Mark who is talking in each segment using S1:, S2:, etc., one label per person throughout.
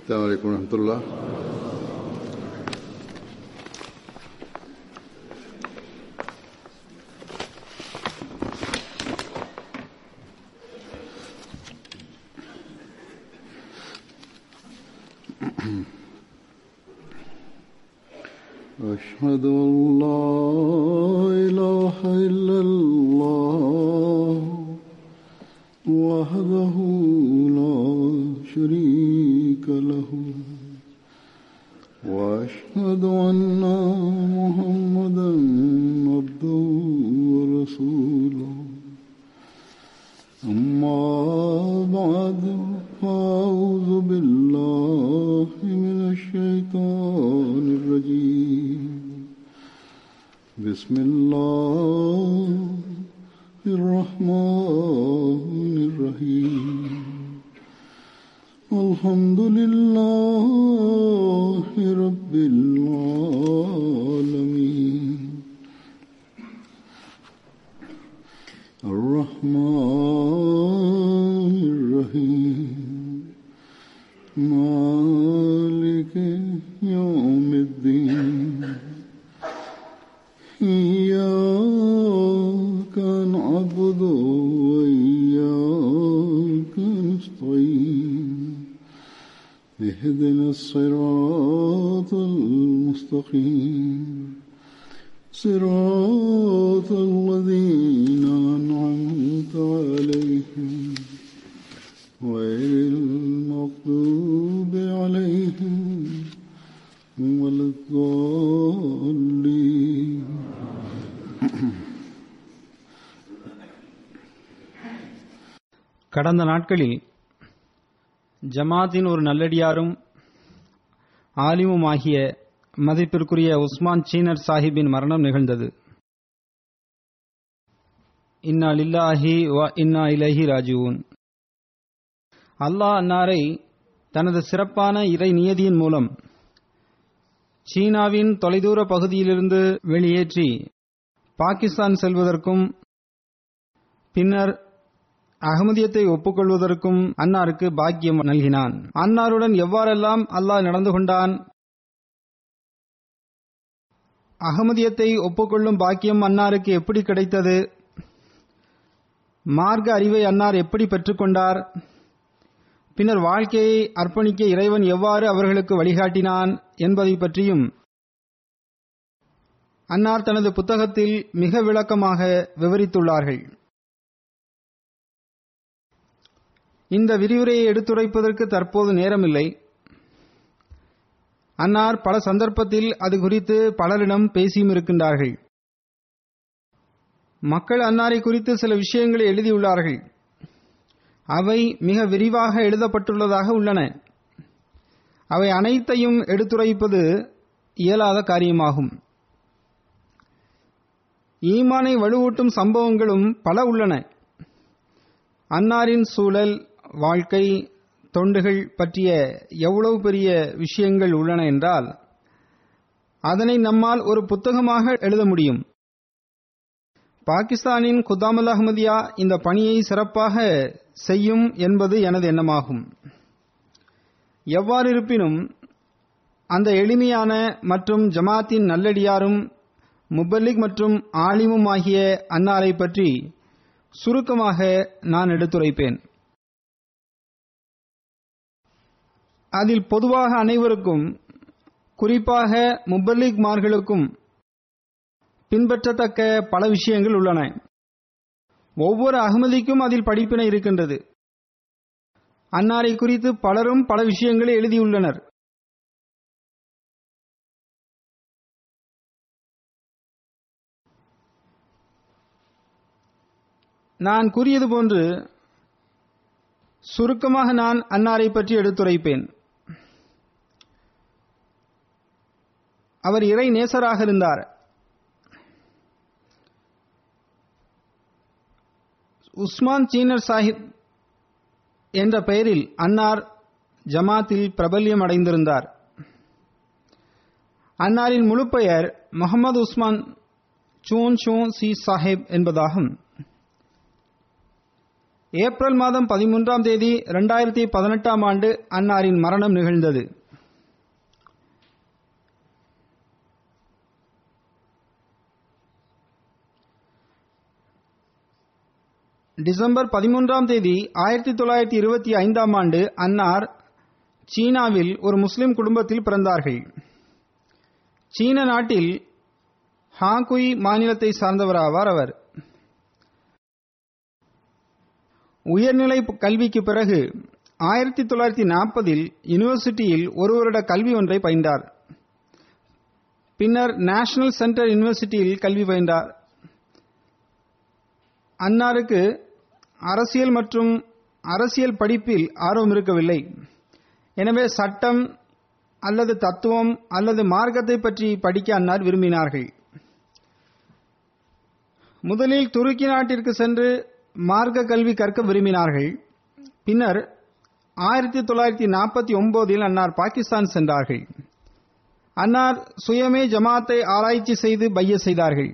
S1: السلام عليكم ورحمة الله أشهد أن لا إله إلا الله وحده لا شريك له وأشهد أن محمدا عبده ورسوله أما بعد فأعوذ بالله من الشيطان الرجيم بسم الله الرحمن الرحيم الحمد لله رب العالمين الرحمن الرحيم مالك يوم الدين إياك نعبد وإياك نستعين اهدنا الصراط المستقيم صراط الذين أنعمت عليهم غير المغضوب عليهم ولا الضالين
S2: கடந்த நாட்களில் ஜமாத்தின் ஒரு நல்லடியாரும் ஆலிமுமாகிய மதிப்பிற்குரிய உஸ்மான் சீனர் சாஹிப்பின் மரணம் நிகழ்ந்தது இன்னா லில்லாஹி வ இன்னா இலஹி ராஜுவூன் அல்லாஹ் அன்னாரை தனது சிறப்பான இறை நியதியின் மூலம் சீனாவின் தொலைதூர பகுதியிலிருந்து வெளியேற்றி பாகிஸ்தான் செல்வதற்கும் பின்னர் அகமதியத்தை ஒப்புக்கொள்வதற்கும் அன்னாருக்கு பாக்கியம் நல்கினான் அன்னாருடன் எவ்வாறெல்லாம் அல்லாஹ் நடந்து கொண்டான் அகமதியத்தை ஒப்புக்கொள்ளும் பாக்கியம் அன்னாருக்கு எப்படி கிடைத்தது மார்க்க அறிவை அன்னார் எப்படி பெற்றுக்கொண்டார் பின்னர் வாழ்க்கையை அர்ப்பணிக்க இறைவன் எவ்வாறு அவர்களுக்கு வழிகாட்டினான் என்பதை பற்றியும் அன்னார் தனது புத்தகத்தில் மிக விளக்கமாக விவரித்துள்ளார்கள் இந்த விரிவுரையை எடுத்துரைப்பதற்கு தற்போது நேரமில்லை அன்னார் பல சந்தர்ப்பத்தில் அது குறித்து பலரிடம் பேசியும் இருக்கின்றார்கள் மக்கள் அன்னாரை குறித்து சில விஷயங்களை எழுதியுள்ளார்கள் அவை மிக விரிவாக எழுதப்பட்டுள்ளதாக உள்ளன அவை அனைத்தையும் எடுத்துரைப்பது இயலாத காரியமாகும் ஈமானை வலுவூட்டும் சம்பவங்களும் பல உள்ளன அன்னாரின் சூழல் வாழ்க்கை தொண்டுகள் பற்றிய எவ்வளவு பெரிய விஷயங்கள் உள்ளன என்றால் அதனை நம்மால் ஒரு புத்தகமாக எழுத முடியும் பாகிஸ்தானின் குதாமல் அஹ்மதியா இந்த பணியை சிறப்பாக செய்யும் என்பது எனது எண்ணமாகும் எவ்வாறு இருப்பினும் அந்த எளிமையான மற்றும் ஜமாத்தின் நல்லடியாரும் முபல்லிக் மற்றும் ஆலிமும் ஆகிய அன்னாரை பற்றி சுருக்கமாக நான் எடுத்துரைப்பேன் அதில் பொதுவாக அனைவருக்கும் குறிப்பாக முபல்லிக்மார்களுக்கும் பின்பற்றத்தக்க பல விஷயங்கள் உள்ளன ஒவ்வொரு அகமதிக்கும் அதில் படிப்பினை இருக்கின்றது அன்னாரை குறித்து பலரும் பல விஷயங்களை எழுதியுள்ளனர் நான் கூறியது போன்று சுருக்கமாக நான் அன்னாரை பற்றி எடுத்துரைப்பேன் அவர் இறை நேசராக இருந்தார் உஸ்மான் சீனர் சாஹிப் என்ற பெயரில் அன்னார் ஜமாத்தில் பிரபல்யம் அடைந்திருந்தார் அன்னாரின் முழு பெயர் முகமது உஸ்மான் சூன் சூன் சி சாஹிப் என்பதாகும் ஏப்ரல் மாதம் பதிமூன்றாம் தேதி இரண்டாயிரத்தி பதினெட்டாம் ஆண்டு அன்னாரின் மரணம் நிகழ்ந்தது டிசம்பர் பதிமூன்றாம் தேதி ஆயிரத்தி தொள்ளாயிரத்தி இருபத்தி ஐந்தாம் ஆண்டு அன்னார் சீனாவில் ஒரு முஸ்லிம் குடும்பத்தில் பிறந்தார்கள் சீன நாட்டில் ஹாங்குய் மாநிலத்தை சார்ந்தவராவார் அவர் உயர்நிலை கல்விக்கு பிறகு ஆயிரத்தி தொள்ளாயிரத்தி நாற்பதில் யூனிவர்சிட்டியில் ஒரு வருட கல்வி ஒன்றை பயின்றார் பின்னர் நேஷனல் சென்டர் யூனிவர்சிட்டியில் கல்வி பயின்றார் அன்னாருக்கு அரசியல் மற்றும் அரசியல் படிப்பில் ஆர்வம் இருக்கவில்லை எனவே சட்டம் அல்லது தத்துவம் அல்லது மார்க்கத்தை பற்றி படிக்க அன்னார் விரும்பினார்கள் முதலில் துருக்கி நாட்டிற்கு சென்று மார்க்க கல்வி கற்க விரும்பினார்கள் பின்னர் ஆயிரத்தி தொள்ளாயிரத்தி நாற்பத்தி ஒன்பதில் அன்னார் பாகிஸ்தான் சென்றார்கள் அன்னார் சுயமே ஜமாத்தை ஆராய்ச்சி செய்து பைய செய்தார்கள்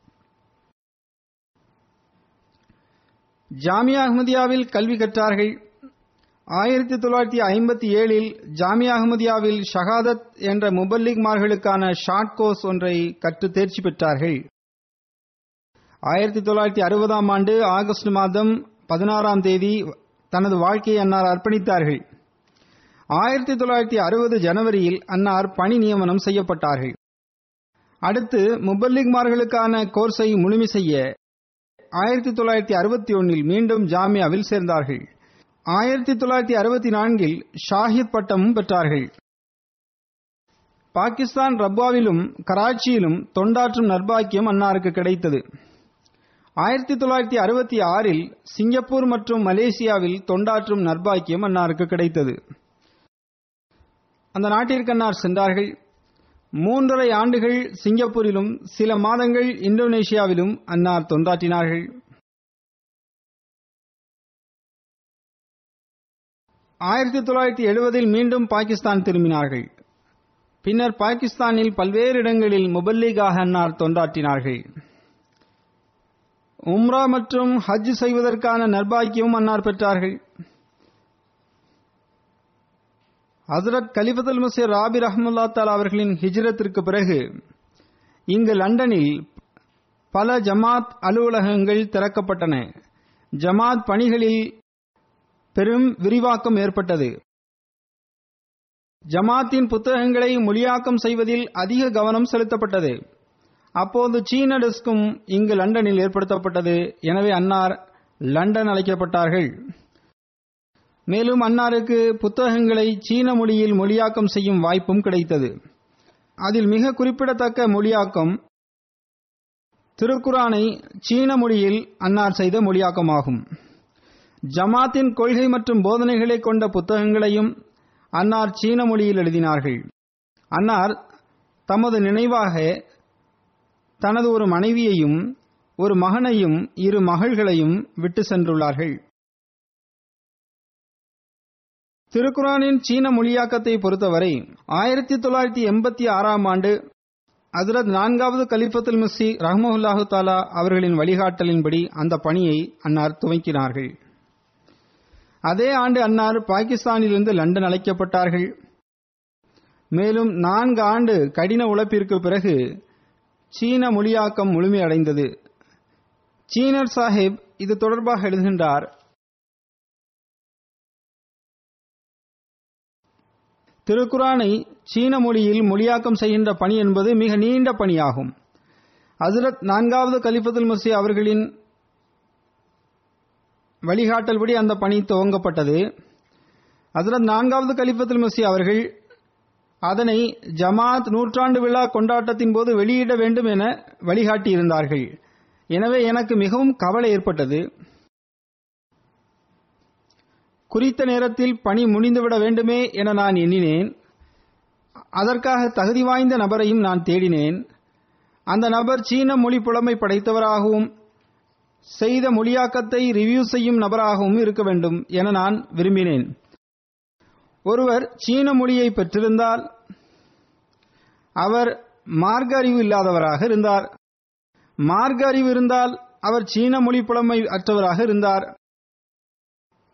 S2: ஜாமியா அஹ்மதியாவில் கல்வி கற்றார்கள் ஆயிரத்தி தொள்ளாயிரத்தி ஐம்பத்தி ஏழில் ஜாமியா அஹ்மதியாவில் ஷஹாதத் என்ற முபல்லிக்மார்களுக்கான ஷார்ட் கோர்ஸ் ஒன்றை கற்று தேர்ச்சி பெற்றார்கள் ஆயிரத்தி தொள்ளாயிரத்தி அறுபதாம் ஆண்டு ஆகஸ்ட் மாதம் பதினாறாம் தேதி தனது வாழ்க்கையை அன்னார் அர்ப்பணித்தார்கள் ஆயிரத்தி தொள்ளாயிரத்தி அறுபது ஜனவரியில் அன்னார் பணி நியமனம் செய்யப்பட்டார்கள் அடுத்து முபல்லிக்மார்களுக்கான கோர்ஸை முழுமை செய்ய ஆயிரத்தி தொள்ளாயிரத்தி அறுபத்தி ஒன்னில் மீண்டும் ஜாமியாவில் சேர்ந்தார்கள் ஆயிரத்தி தொள்ளாயிரத்தி அறுபத்தி நான்கில் ஷாஹித் பட்டமும் பெற்றார்கள் பாகிஸ்தான் ரப்வாவிலும் கராச்சியிலும் தொண்டாற்றும் நர்பாக்கியம் அன்னாருக்கு கிடைத்தது ஆயிரத்தி தொள்ளாயிரத்தி அறுபத்தி ஆறில் சிங்கப்பூர் மற்றும் மலேசியாவில் தொண்டாற்றும் நர்பாக்கியம் அன்னாருக்கு கிடைத்தது அந்த நாட்டிற்கு அன்னார் சென்றார்கள் மூன்றரை ஆண்டுகள் சிங்கப்பூரிலும் சில மாதங்கள் இந்தோனேஷியாவிலும் அன்னார் தொண்டாற்றினார்கள் ஆயிரத்தி தொள்ளாயிரத்தி எழுபதில் மீண்டும் பாகிஸ்தான் திரும்பினார்கள் பின்னர் பாகிஸ்தானில் பல்வேறு இடங்களில் முபல்லீகாக அன்னார் தொண்டாற்றினார்கள் உம்ரா மற்றும் ஹஜ் செய்வதற்கான நர்பாக்கியமும் அன்னார் பெற்றார்கள் ஹசரத் கலிபத்துல் மசீர் ராபி ரஹமுல்லா தாலா அவர்களின் ஹிஜ்ரத்திற்கு பிறகு இங்கு லண்டனில் பல ஜமாத் அலுவலகங்கள் திறக்கப்பட்டன ஜமாத் பணிகளில் பெரும் விரிவாக்கம் ஏற்பட்டது ஜமாத்தின் புத்தகங்களை மொழியாக்கம் செய்வதில் அதிக கவனம் செலுத்தப்பட்டது அப்போது சீன டெஸ்கும் இங்கு லண்டனில் ஏற்படுத்தப்பட்டது எனவே அன்னார் லண்டன் அழைக்கப்பட்டார்கள் மேலும் அன்னாருக்கு புத்தகங்களை சீன மொழியில் மொழியாக்கம் செய்யும் வாய்ப்பும் கிடைத்தது அதில் மிக குறிப்பிடத்தக்க மொழியாக்கம் திருக்குரானை சீன மொழியில் அன்னார் செய்த மொழியாக்கமாகும் ஜமாத்தின் கொள்கை மற்றும் போதனைகளை கொண்ட புத்தகங்களையும் அன்னார் சீன மொழியில் எழுதினார்கள் அன்னார் தமது நினைவாக தனது ஒரு மனைவியையும் ஒரு மகனையும் இரு மகள்களையும் விட்டு சென்றுள்ளார்கள் திருக்குரானின் சீன மொழியாக்கத்தை பொறுத்தவரை ஆயிரத்தி தொள்ளாயிரத்தி எண்பத்தி ஆறாம் ஆண்டு ஹசரத் நான்காவது கலிஃபத்துல் மிஸ்ஸி ரஹ்மஹுல்லாஹு தாலா அவர்களின் வழிகாட்டலின்படி அந்த பணியை அன்னார் துவக்கினார்கள் அதே ஆண்டு அன்னார் பாகிஸ்தானிலிருந்து லண்டன் அழைக்கப்பட்டார்கள் மேலும் நான்கு ஆண்டு கடின உழைப்பிற்கு பிறகு சீன மொழியாக்கம் முழுமையடைந்தது சீனர் சாஹிப் இது தொடர்பாக எழுதுகின்றார் திருக்குரானை சீன மொழியில் மொழியாக்கம் செய்கின்ற பணி என்பது மிக நீண்ட பணியாகும் ஹசரத் நான்காவது கலிஃபத்துல் மசி அவர்களின் வழிகாட்டல்படி அந்த பணி துவங்கப்பட்டது ஹசரத் நான்காவது கலிஃபத்துல் மசி அவர்கள் அதனை ஜமாத் நூற்றாண்டு விழா கொண்டாட்டத்தின் போது வெளியிட வேண்டும் என வழிகாட்டியிருந்தார்கள் எனவே எனக்கு மிகவும் கவலை ஏற்பட்டது குறித்த நேரத்தில் பணி முடிந்துவிட வேண்டுமே என நான் எண்ணினேன் அதற்காக தகுதி வாய்ந்த நபரையும் நான் தேடினேன் அந்த நபர் சீன மொழி புலமை படைத்தவராகவும் செய்த மொழியாக்கத்தை ரிவ்யூ செய்யும் நபராகவும் இருக்க வேண்டும் என நான் விரும்பினேன் ஒருவர் சீன மொழியை பெற்றிருந்தால் அவர் மார்க்க அறிவு இல்லாதவராக இருந்தார் மார்க்க அறிவு இருந்தால் அவர் சீன மொழி புலமை அற்றவராக இருந்தார்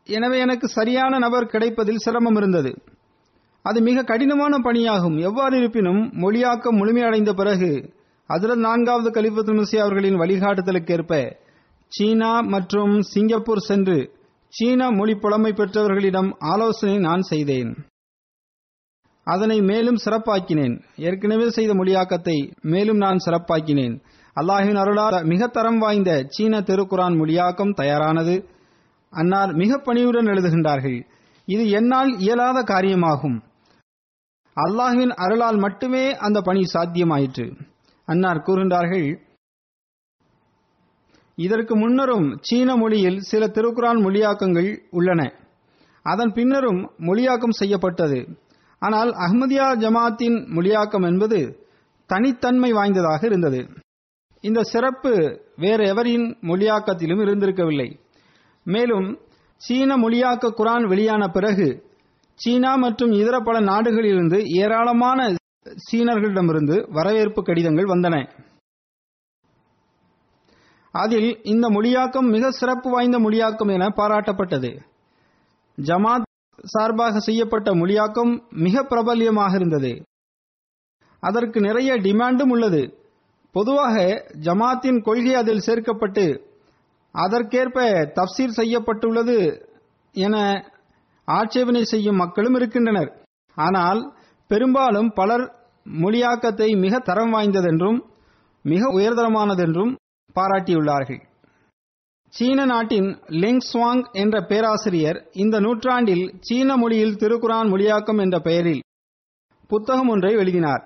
S2: எனவே எனக்கு சரியான நபர் கிடைப்பதில் சிரமம் இருந்தது அது மிக கடினமான பணியாகும் எவ்வாறு இருப்பினும் மொழியாக்கம் முழுமையடைந்த பிறகு ஹஜரத் நான்காவது கலிபத்து முசி அவர்களின் வழிகாட்டுதலுக்கேற்ப சீனா மற்றும் சிங்கப்பூர் சென்று சீனா மொழி புலமை பெற்றவர்களிடம் ஆலோசனை நான் செய்தேன் அதனை மேலும் சிறப்பாக்கினேன் ஏற்கனவே செய்த மொழியாக்கத்தை மேலும் நான் சிறப்பாக்கினேன் அல்லாஹின் அருளால் மிக தரம் வாய்ந்த சீன திருக்குரான் மொழியாக்கம் தயாரானது அன்னார் மிக பணிவுடன் எழுதுகின்றார்கள் இது என்னால் இயலாத காரியமாகும் அல்லாஹ்வின் அருளால் மட்டுமே அந்த பணி சாத்தியமாயிற்று அன்னார் கூறுகின்றார்கள் இதற்கு முன்னரும் சீன மொழியில் சில திருக்குரான் மொழியாக்கங்கள் உள்ளன அதன் பின்னரும் மொழியாக்கம் செய்யப்பட்டது ஆனால் அஹ்மதியா ஜமாத்தின் மொழியாக்கம் என்பது தனித்தன்மை வாய்ந்ததாக இருந்தது இந்த சிறப்பு வேறு எவரின் மொழியாக்கத்திலும் இருந்திருக்கவில்லை மேலும் சீன மொழியாக்க குரான் வெளியான பிறகு சீனா மற்றும் இதர பல நாடுகளிலிருந்து ஏராளமான சீனர்களிடமிருந்து வரவேற்பு கடிதங்கள் வந்தன அதில் இந்த மொழியாக்கம் மிக சிறப்பு வாய்ந்த மொழியாக்கம் என பாராட்டப்பட்டது ஜமாத் சார்பாக செய்யப்பட்ட மொழியாக்கம் மிக பிரபல்யமாக இருந்தது அதற்கு நிறைய டிமாண்டும் உள்ளது பொதுவாக ஜமாத்தின் கொள்கை அதில் சேர்க்கப்பட்டு அதற்கேற்ப தப்சீர் செய்யப்பட்டுள்ளது என ஆட்சேபனை செய்யும் மக்களும் இருக்கின்றனர் ஆனால் பெரும்பாலும் பலர் மொழியாக்கத்தை மிக தரம் வாய்ந்ததென்றும் மிக உயர்தரமானதென்றும் பாராட்டியுள்ளார்கள் சீன நாட்டின் லெங் சுவாங் என்ற பேராசிரியர் இந்த நூற்றாண்டில் சீன மொழியில் திருக்குரான் மொழியாக்கம் என்ற பெயரில் புத்தகம் ஒன்றை எழுதினார்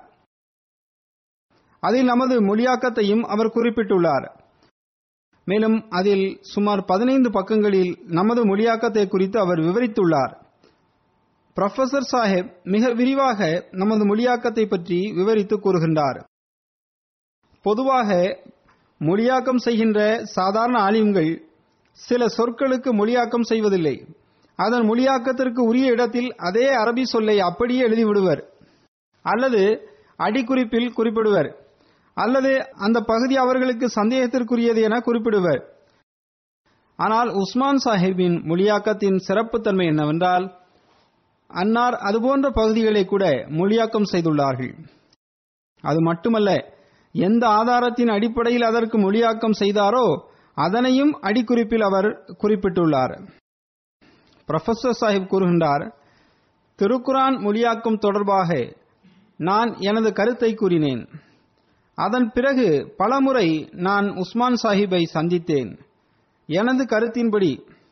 S2: அதில் நமது மொழியாக்கத்தையும் அவர் குறிப்பிட்டுள்ளார் மேலும் அதில் சுமார் பதினைந்து பக்கங்களில் நமது மொழியாக்கத்தை குறித்து அவர் விவரித்துள்ளார் புரொஃபசர் சாஹேப் மிக விரிவாக நமது மொழியாக்கத்தை பற்றி விவரித்து கூறுகின்றார் பொதுவாக மொழியாக்கம் செய்கின்ற சாதாரண ஆலிம்கள் சில சொற்களுக்கு மொழியாக்கம் செய்வதில்லை அதன் மொழியாக்கத்திற்கு உரிய இடத்தில் அதே அரபி சொல்லை அப்படியே எழுதிவிடுவர் அல்லது அடிக்குறிப்பில் குறிப்பிடுவர் அல்லது அந்த பகுதி அவர்களுக்கு சந்தேகத்திற்குரியது என குறிப்பிடுவர் ஆனால் உஸ்மான் சாஹிப்பின் மொழியாக்கத்தின் சிறப்புத்தன்மை என்னவென்றால் அன்னார் அதுபோன்ற பகுதிகளை கூட மொழியாக்கம் செய்துள்ளார்கள் அது மட்டுமல்ல எந்த ஆதாரத்தின் அடிப்படையில் அதற்கு மொழியாக்கம் செய்தாரோ அதனையும் அடிக்குறிப்பில் அவர் குறிப்பிட்டுள்ளார் புரொஃபசர் சாஹிப் கூறுகின்றார் திருக்குரான் மொழியாக்கம் தொடர்பாக நான் எனது கருத்தை கூறினேன் அதன் பிறகு பலமுறை நான் உஸ்மான் சாஹிப்பை சந்தித்தேன் எனது கருத்தின்படி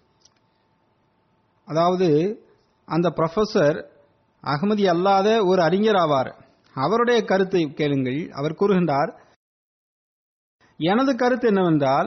S2: அதாவது அந்த ப்ரொஃபசர் அகமதி அல்லாத ஒரு அறிஞர் ஆவார் அவருடைய கருத்தை கேளுங்கள் அவர் கூறுகின்றார் எனது கருத்து என்னவென்றால்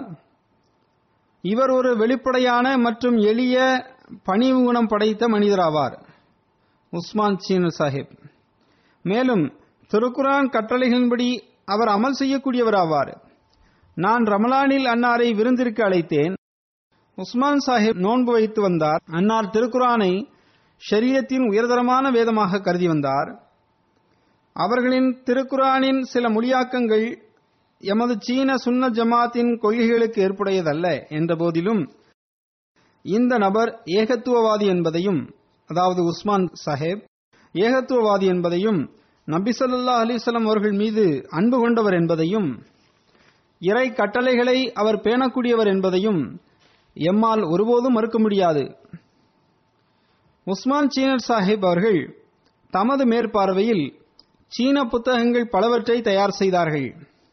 S2: இவர் ஒரு வெளிப்படையான மற்றும் எளிய பணிவு குணம் படைத்த மனிதராவார் உஸ்மான் சீன சாஹிப் மேலும் திருக்குரான் கட்டளைகளின்படி அவர் அமல் செய்யக்கூடியவராவார் நான் ரமலானில் அன்னாரை விருந்திற்கு அழைத்தேன் உஸ்மான் சாஹிப் நோன்பு வைத்து வந்தார் அன்னார் திருக்குரானை ஷரியத்தின் உயர்தரமான வேதமாக கருதி வந்தார் அவர்களின் திருக்குரானின் சில மொழியாக்கங்கள் எமது சீன சுன்ன ஜமாத்தின் கொள்கைகளுக்கு ஏற்புடையதல்ல என்ற போதிலும் இந்த நபர் ஏகத்துவவாதி என்பதையும் அதாவது உஸ்மான் சாஹேப் ஏகத்துவவாதி என்பதையும் நபி சொல்லா அலிசல்லாம் அவர்கள் மீது அன்பு கொண்டவர் என்பதையும் இறை கட்டளைகளை அவர் பேணக்கூடியவர் என்பதையும் எம்மால் ஒருபோதும் மறுக்க முடியாது உஸ்மான் சீனர் சாஹிப் அவர்கள் தமது மேற்பார்வையில் சீன புத்தகங்கள் பலவற்றை தயார் செய்தார்கள்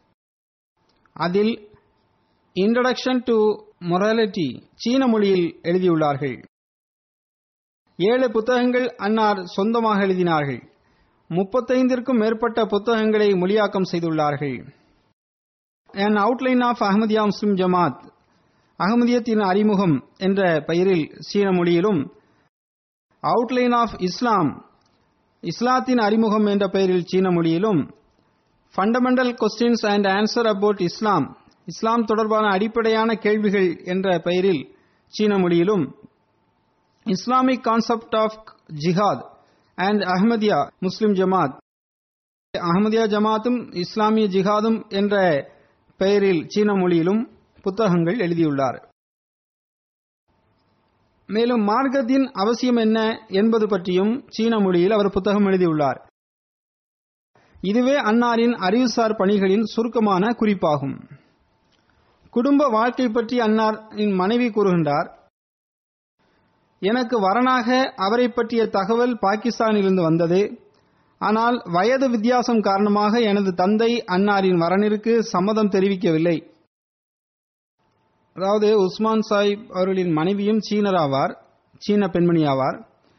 S2: அதில் இன்ட்ரடக்ஷன் டு மொராலிட்டி சீன மொழியில் எழுதியுள்ளார்கள் ஏழு புத்தகங்கள் அன்னார் சொந்தமாக எழுதினார்கள் முப்பத்தைந்திற்கும் மேற்பட்ட புத்தகங்களை மொழியாக்கம் செய்துள்ளார்கள் an outline of Ahmadiyya Muslim ஜமாத் அகமதியத்தின் அறிமுகம் என்ற பெயரில் சீன மொழியிலும் அவுட்லைன் ஆஃப் இஸ்லாம் இஸ்லாத்தின் அறிமுகம் என்ற பெயரில் சீன மொழியிலும் fundamental questions and answer about Islam Islam தொடர்பான அடிப்படையான கேள்விகள் என்ற பெயரில் சீன மொழியிலும் Islamic concept of jihad and Ahmadiyya Muslim Jamaat Ahmadiyya ஜமாத்தும் இஸ்லாமிய ஜிஹாதும் என்ற பெயரில் சீன மொழியிலும் புத்தகங்கள் எழுதியுள்ளார் மேலும் மார்க்கத்தின் அவசியம் என்ன என்பது பற்றியும் சீன மொழியில் அவர் புத்தகம் எழுதியுள்ளார் இதுவே அன்னாரின் அறிவுசார் பணிகளின் சுருக்கமான குறிப்பாகும் குடும்ப வாழ்க்கை பற்றி அன்னாரின் மனைவி கூறுகின்றார் எனக்கு வரனாக அவரை பற்றிய தகவல் பாகிஸ்தானிலிருந்து வந்தது ஆனால் வயது வித்தியாசம் காரணமாக எனது தந்தை அன்னாரின் வரனிற்கு சம்மதம் தெரிவிக்கவில்லை அதாவது உஸ்மான் சாஹிப் அவர்களின் மனைவியும் சீனர் ஆவார் சீன பெண்மணி ஆவார்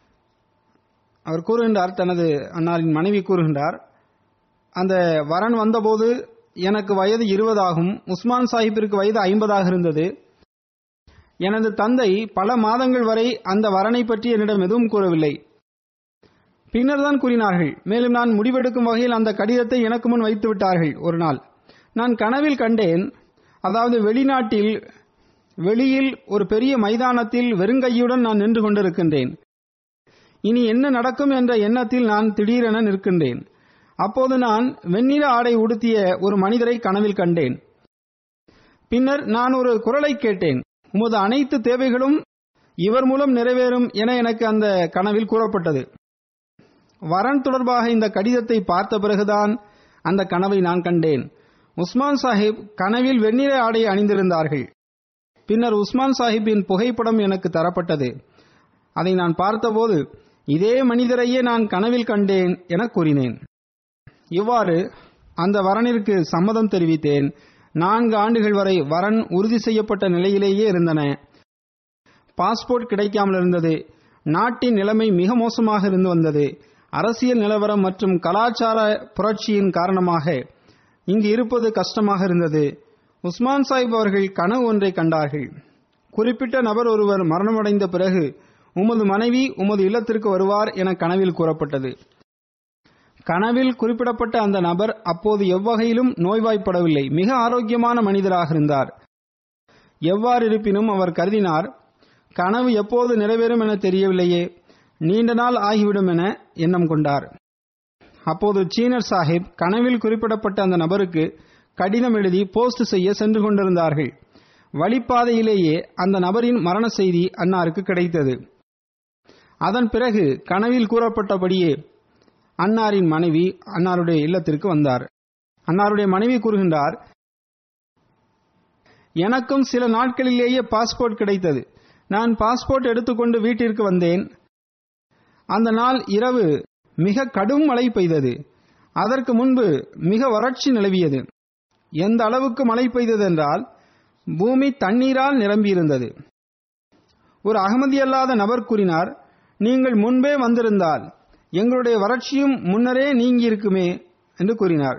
S2: அவர் கூறுகின்றார் தனது அன்னாரின் மனைவி கூறுகின்றார் அந்த வரன் வந்தபோது எனக்கு வயது இருபதாகும் உஸ்மான் சாஹிப்பிற்கு வயது ஐம்பதாக இருந்தது எனது தந்தை பல மாதங்கள் வரை அந்த வரனை பற்றி என்னிடம் எதுவும் கூறவில்லை பின்னர் தான் கூறினார்கள் மேலும் நான் முடிவெடுக்கும் வகையில் அந்த கடிதத்தை எனக்கு முன் வைத்து விட்டார்கள் ஒரு நாள் நான் கனவில் கண்டேன் அதாவது வெளிநாட்டில் வெளியில் ஒரு பெரிய மைதானத்தில் வெறுங்கையுடன் நான் நின்று கொண்டிருக்கின்றேன் இனி என்ன நடக்கும் என்ற எண்ணத்தில் நான் திடீரென நிற்கின்றேன் அப்போது நான் வெண்ணிற ஆடை உடுத்திய ஒரு மனிதரை கனவில் கண்டேன் பின்னர் நான் ஒரு குரலை கேட்டேன் உமது அனைத்து தேவைகளும் இவர் மூலம் நிறைவேறும் என எனக்கு அந்த கனவில் கூறப்பட்டது வரன் தொடர்பாக இந்த கடிதத்தை பார்த்த பிறகுதான் அந்த கனவை நான் கண்டேன் உஸ்மான் சாஹிப் கனவில் வெண்ணிற ஆடை அணிந்திருந்தார்கள் பின்னர் உஸ்மான் சாஹிப்பின் புகைப்படம் எனக்கு தரப்பட்டது அதை நான் பார்த்தபோது இதே மனிதரையே நான் கனவில் கண்டேன் என கூறினேன் இவ்வாறு அந்த வரனிற்கு சம்மதம் தெரிவித்தேன் நான்கு ஆண்டுகள் வரை வரன் உறுதி செய்யப்பட்ட நிலையிலேயே இருந்தன பாஸ்போர்ட் கிடைக்காமல் இருந்தது நாட்டின் நிலைமை மிக மோசமாக இருந்து வந்தது அரசியல் நிலவரம் மற்றும் கலாச்சார புரட்சியின் காரணமாக இங்கு இருப்பது கஷ்டமாக இருந்தது உஸ்மான் சாஹிப் அவர்கள் கனவு ஒன்றை கண்டார்கள் குறிப்பிட்ட நபர் ஒருவர் மரணமடைந்த பிறகு உமது மனைவி உமது இல்லத்திற்கு வருவார் என கனவில் கூறப்பட்டது கனவில் குறிப்பிடப்பட்ட அந்த நபர் அப்போது எவ்வகையிலும் நோய்வாய்ப்படவில்லை மிக ஆரோக்கியமான மனிதராக இருந்தார் எவ்வாறு இருப்பினும் அவர் கருதினார் கனவு எப்போது நிறைவேறும் என தெரியவில்லையே நீண்ட நாள் ஆகிவிடும் என எண்ணம் கொண்டார் அப்போது சீனர் சாஹிப் கனவில் குறிப்பிடப்பட்ட அந்த நபருக்கு கடிதம் எழுதி போஸ்ட் செய்ய சென்று கொண்டிருந்தார்கள் வழிப்பாதையிலேயே அந்த நபரின் மரண செய்தி அன்னாருக்கு கிடைத்தது அதன் பிறகு கனவில் கூறப்பட்டபடியே அன்னாரின் மனைவி அன்னாருடைய இல்லத்திற்கு வந்தார் அன்னாருடைய மனைவி கூறுகின்றார் எனக்கும் சில நாட்களிலேயே பாஸ்போர்ட் கிடைத்தது நான் பாஸ்போர்ட் எடுத்துக்கொண்டு வீட்டிற்கு வந்தேன் அந்த நாள் இரவு மிக கடும் மழை பெய்தது அதற்கு முன்பு மிக வறட்சி நிலவியது எந்த அளவுக்கு மழை பெய்தது என்றால் பூமி தண்ணீரால் நிரம்பியிருந்தது ஒரு அகமதியல்லாத நபர் கூறினார் நீங்கள் முன்பே வந்திருந்தால் எங்களுடைய வறட்சியும் முன்னரே நீங்கியிருக்குமே என்று கூறினார்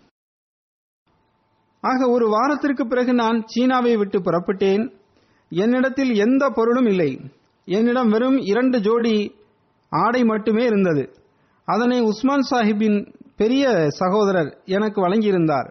S2: ஆக ஒரு வாரத்திற்கு பிறகு நான் சீனாவை விட்டு புறப்பட்டேன் என்னிடத்தில் எந்த பொருளும் இல்லை என்னிடம் வெறும் இரண்டு ஜோடி ஆடை மட்டுமே இருந்தது அதனை உஸ்மான் சாஹிப்பின் பெரிய சகோதரர் எனக்கு வழங்கியிருந்தார்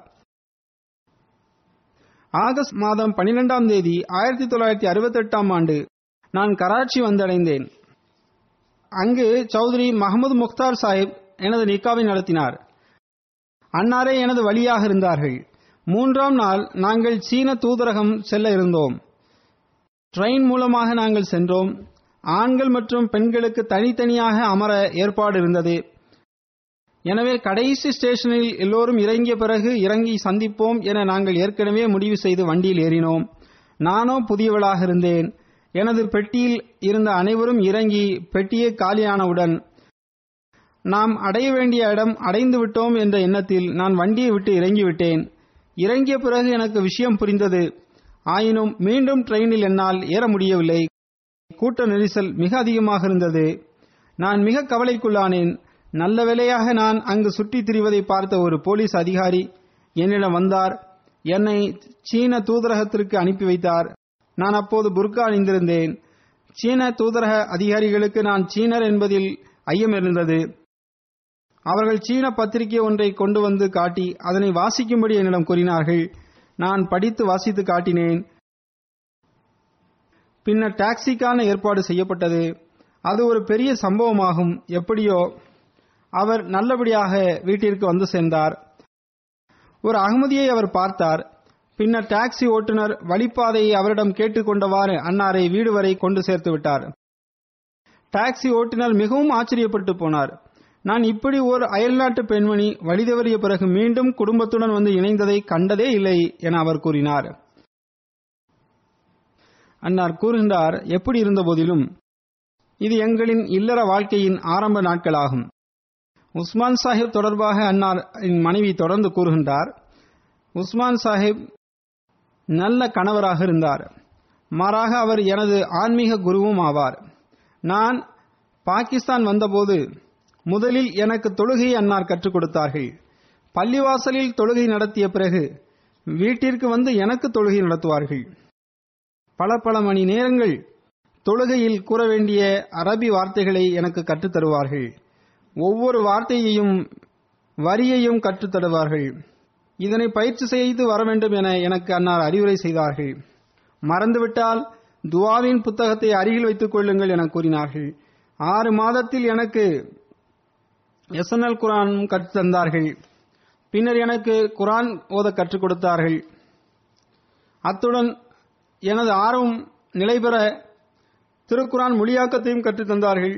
S2: ஆகஸ்ட் மாதம் பனிரெண்டாம் தேதி ஆயிரத்தி தொள்ளாயிரத்தி அறுபத்தி எட்டாம் ஆண்டு நான் கராச்சி வந்தடைந்தேன் அங்கு சௌத்ரி மஹமது முக்தார் சாஹிப் எனது நிக்காவை நடத்தினார் அன்னாரே எனது வழியாக இருந்தார்கள் மூன்றாம் நாள் நாங்கள் சீன தூதரகம் செல்ல இருந்தோம் ட்ரெயின் மூலமாக நாங்கள் சென்றோம் ஆண்கள் மற்றும் பெண்களுக்கு தனித்தனியாக அமர ஏற்பாடு இருந்தது எனவே கடைசி ஸ்டேஷனில் எல்லோரும் இறங்கிய பிறகு இறங்கி சந்திப்போம் என நாங்கள் ஏற்கனவே முடிவு செய்து வண்டியில் ஏறினோம் நானோ புதியவளாக இருந்தேன் எனது பெட்டியில் இருந்த அனைவரும் இறங்கி பெட்டியே காலியானவுடன் நாம் அடைய வேண்டிய இடம் அடைந்து விட்டோம் என்ற எண்ணத்தில் நான் வண்டியை விட்டு இறங்கிவிட்டேன் இறங்கிய பிறகு எனக்கு விஷயம் புரிந்தது ஆயினும் மீண்டும் ட்ரெயினில் என்னால் ஏற முடியவில்லை கூட்ட நெரிசல் மிக அதிகமாக இருந்தது நான் மிக கவலைக்குள்ளானேன் நல்ல வேளையாக நான் அங்கு சுற்றித் திரிவதை பார்த்த ஒரு போலீஸ் அதிகாரி என்னிடம் வந்தார் என்னை சீன தூதரகத்திற்கு அனுப்பி வைத்தார் நான் அப்போது புர்கா அணிந்திருந்தேன் சீன தூதரக அதிகாரிகளுக்கு நான் சீனர் என்பதில் ஐயம் இருந்தது அவர்கள் சீன பத்திரிகை ஒன்றை கொண்டு வந்து காட்டி அதனை வாசிக்கும்படி என்னிடம் கூறினார்கள் நான் படித்து வாசித்து காட்டினேன் பின்னர் டாக்ஸிக்கான ஏற்பாடு செய்யப்பட்டது அது ஒரு பெரிய சம்பவமாகும் எப்படியோ அவர் நல்லபடியாக வீட்டிற்கு வந்து சேர்ந்தார் ஒரு அகமதியை அவர் பார்த்தார் பின்னர் டாக்ஸி ஓட்டுநர் வழிப்பாதையை அவரிடம் கேட்டுக்கொண்டவாறு அன்னாரை வீடு வரை கொண்டு சேர்த்து விட்டார் டாக்ஸி ஓட்டுநர் மிகவும் ஆச்சரியப்பட்டு போனார் நான் இப்படி ஒரு அயல்நாட்டு பெண்மணி வழி தவறிய பிறகு மீண்டும் குடும்பத்துடன் வந்து இணைந்ததை கண்டதே இல்லை என அவர் கூறினார் அன்னார் கூறுகின்றார் எப்படி இருந்த போதிலும் இது எங்களின் இல்லற வாழ்க்கையின் ஆரம்ப நாட்களாகும் உஸ்மான் சாஹிப் தொடர்பாக அன்னார் மனைவி தொடர்ந்து கூறுகின்றார் உஸ்மான் சாஹிப் நல்ல கணவராக இருந்தார் மாறாக அவர் எனது ஆன்மீக குருவும் ஆவார் நான் பாகிஸ்தான் வந்தபோது முதலில் எனக்கு தொழுகையை அன்னார் கற்றுக் கொடுத்தார்கள் பள்ளிவாசலில் தொழுகை நடத்திய பிறகு வீட்டிற்கு வந்து எனக்கு தொழுகை நடத்துவார்கள் பல பல மணி நேரங்கள் தொழுகையில் கூற வேண்டிய அரபி வார்த்தைகளை எனக்கு கற்றுத் தருவார்கள் ஒவ்வொரு வார்த்தையையும் வரியையும் கற்றுத் தருவார்கள் இதனை பயிற்சி செய்து வர வேண்டும் என எனக்கு அன்னார் அறிவுரை செய்தார்கள் மறந்துவிட்டால் துவாவின் புத்தகத்தை அருகில் வைத்துக் கொள்ளுங்கள் என கூறினார்கள் ஆறு மாதத்தில் எனக்கு எஸ்என்எல் குரான் கற்றுத் தந்தார்கள் பின்னர் எனக்கு குரான் ஓத கற்றுக் கொடுத்தார்கள் அத்துடன் எனது ஆர்வம் நிலை பெற திருக்குரான் மொழியாக்கத்தையும் கற்றுத் தந்தார்கள்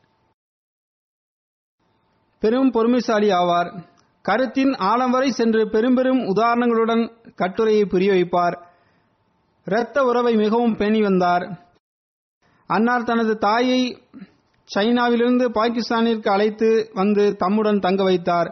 S2: பெரும் பொறுமைசாலி ஆவார் கருத்தின் ஆழம் வரை சென்று பெரும் பெரும் உதாரணங்களுடன் கட்டுரையை புரிய வைப்பார் இரத்த உறவை மிகவும் பேணி வந்தார் அன்னார் தனது தாயை சைனாவிலிருந்து பாகிஸ்தானிற்கு அழைத்து வந்து தம்முடன் தங்க வைத்தார்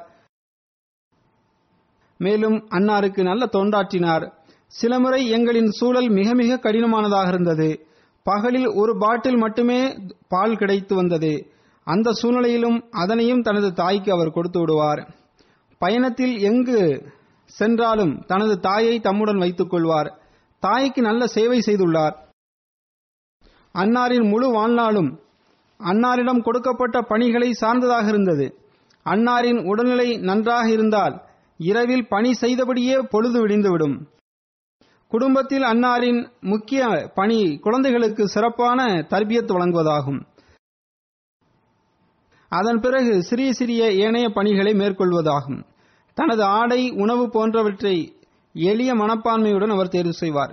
S2: மேலும் அன்னாருக்கு நல்ல தொண்டாற்றினார் சில முறை எங்களின் சூழல் மிக மிக கடினமானதாக இருந்தது பகலில் ஒரு பாட்டில் மட்டுமே பால் கிடைத்து வந்தது அந்த சூழ்நிலையிலும் அதனையும் தனது தாய்க்கு அவர் கொடுத்து விடுவார் பயணத்தில் எங்கு சென்றாலும் தனது தாயை தம்முடன் வைத்துக் கொள்வார் தாய்க்கு நல்ல சேவை செய்துள்ளார் அன்னாரின் முழு வாழ்நாளும் அன்னாரிடம் கொடுக்கப்பட்ட பணிகளை சார்ந்ததாக இருந்தது அன்னாரின் உடல்நிலை நன்றாக இருந்தால் இரவில் பணி செய்தபடியே பொழுது விடிந்துவிடும் குடும்பத்தில் அன்னாரின் முக்கிய பணி குழந்தைகளுக்கு சிறப்பான தர்பியத் வழங்குவதாகும் அதன் பிறகு சிறிய சிறிய ஏனைய பணிகளை மேற்கொள்வதாகும் தனது ஆடை உணவு போன்றவற்றை எளிய மனப்பான்மையுடன் அவர் தேர்வு செய்வார்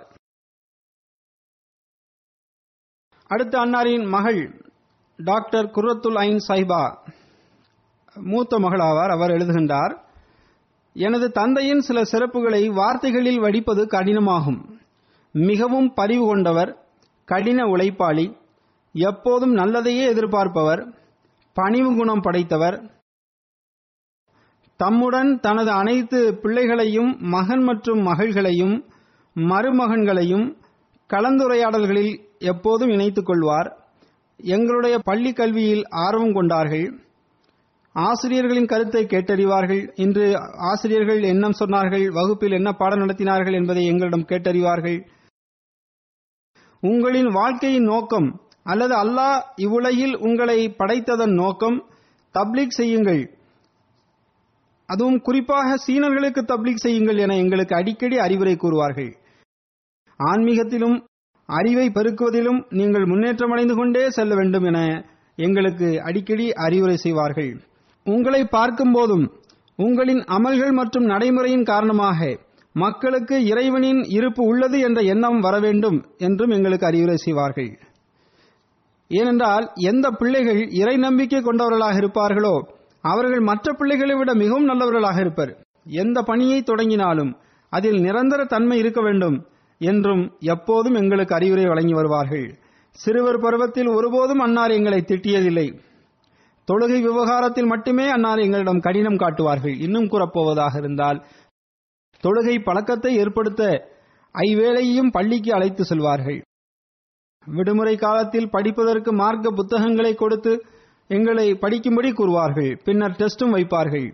S2: அடுத்த அன்னாரின் மகள் டாக்டர் குர்ரத்துல் ஐன் சாஹிபா மூத்த மகளாவார் அவர் எழுதுகின்றார் எனது தந்தையின் சில சிறப்புகளை வார்த்தைகளில் வடிப்பது கடினமாகும் மிகவும் பரிவு கொண்டவர் கடின உழைப்பாளி எப்போதும் நல்லதையே எதிர்பார்ப்பவர் பணிவு குணம் படைத்தவர் தம்முடன் தனது அனைத்து பிள்ளைகளையும் மகன் மற்றும் மகள்களையும் மருமகன்களையும் கலந்துரையாடல்களில் எப்போதும் இணைத்துக் கொள்வார் எங்களுடைய பள்ளி கல்வியில் ஆர்வம் கொண்டார்கள் ஆசிரியர்களின் கருத்தை கேட்டறிவார்கள் இன்று ஆசிரியர்கள் என்ன சொன்னார்கள் வகுப்பில் என்ன பாடம் நடத்தினார்கள் என்பதை எங்களிடம் கேட்டறிவார்கள் உங்களின் வாழ்க்கையின் நோக்கம் அல்லது அல்லாஹ் இவ்வுலகில் உங்களை படைத்ததன் நோக்கம் தப்லீக் செய்யுங்கள் அதுவும் குறிப்பாக சீனர்களுக்கு தப்லீக் செய்யுங்கள் என எங்களுக்கு அடிக்கடி அறிவுரை கூறுவார்கள் ஆன்மீகத்திலும் அறிவை பெருக்குவதிலும் நீங்கள் முன்னேற்றமடைந்து கொண்டே செல்ல வேண்டும் என எங்களுக்கு அடிக்கடி அறிவுரை செய்வார்கள் உங்களை பார்க்கும் போதும் உங்களின் அமல்கள் மற்றும் நடைமுறையின் காரணமாக மக்களுக்கு இறைவனின் இருப்பு உள்ளது என்ற எண்ணம் வர வேண்டும் என்றும் எங்களுக்கு அறிவுரை செய்வார்கள் ஏனென்றால் எந்த பிள்ளைகள் இறை நம்பிக்கை கொண்டவர்களாக இருப்பார்களோ அவர்கள் மற்ற பிள்ளைகளை விட மிகவும் நல்லவர்களாக இருப்பர் எந்த பணியை தொடங்கினாலும் அதில் நிரந்தர தன்மை இருக்க வேண்டும் என்றும் எப்போதும் எங்களுக்கு அறிவுரை வழங்கி வருவார்கள் சிறுவர் பருவத்தில் ஒருபோதும் அன்னார் எங்களை திட்டியதில்லை தொழுகை விவகாரத்தில் மட்டுமே அன்னார் எங்களிடம் கடினம் காட்டுவார்கள் இன்னும் கூறப்போவதாக இருந்தால் தொழுகை பழக்கத்தை ஏற்படுத்த ஐவேளையையும் பள்ளிக்கு அழைத்து செல்வார்கள் விடுமுறை காலத்தில் படிப்பதற்கு மார்க்க புத்தகங்களை கொடுத்து எங்களை படிக்கும்படி கூறுவார்கள் பின்னர் டெஸ்டும் வைப்பார்கள்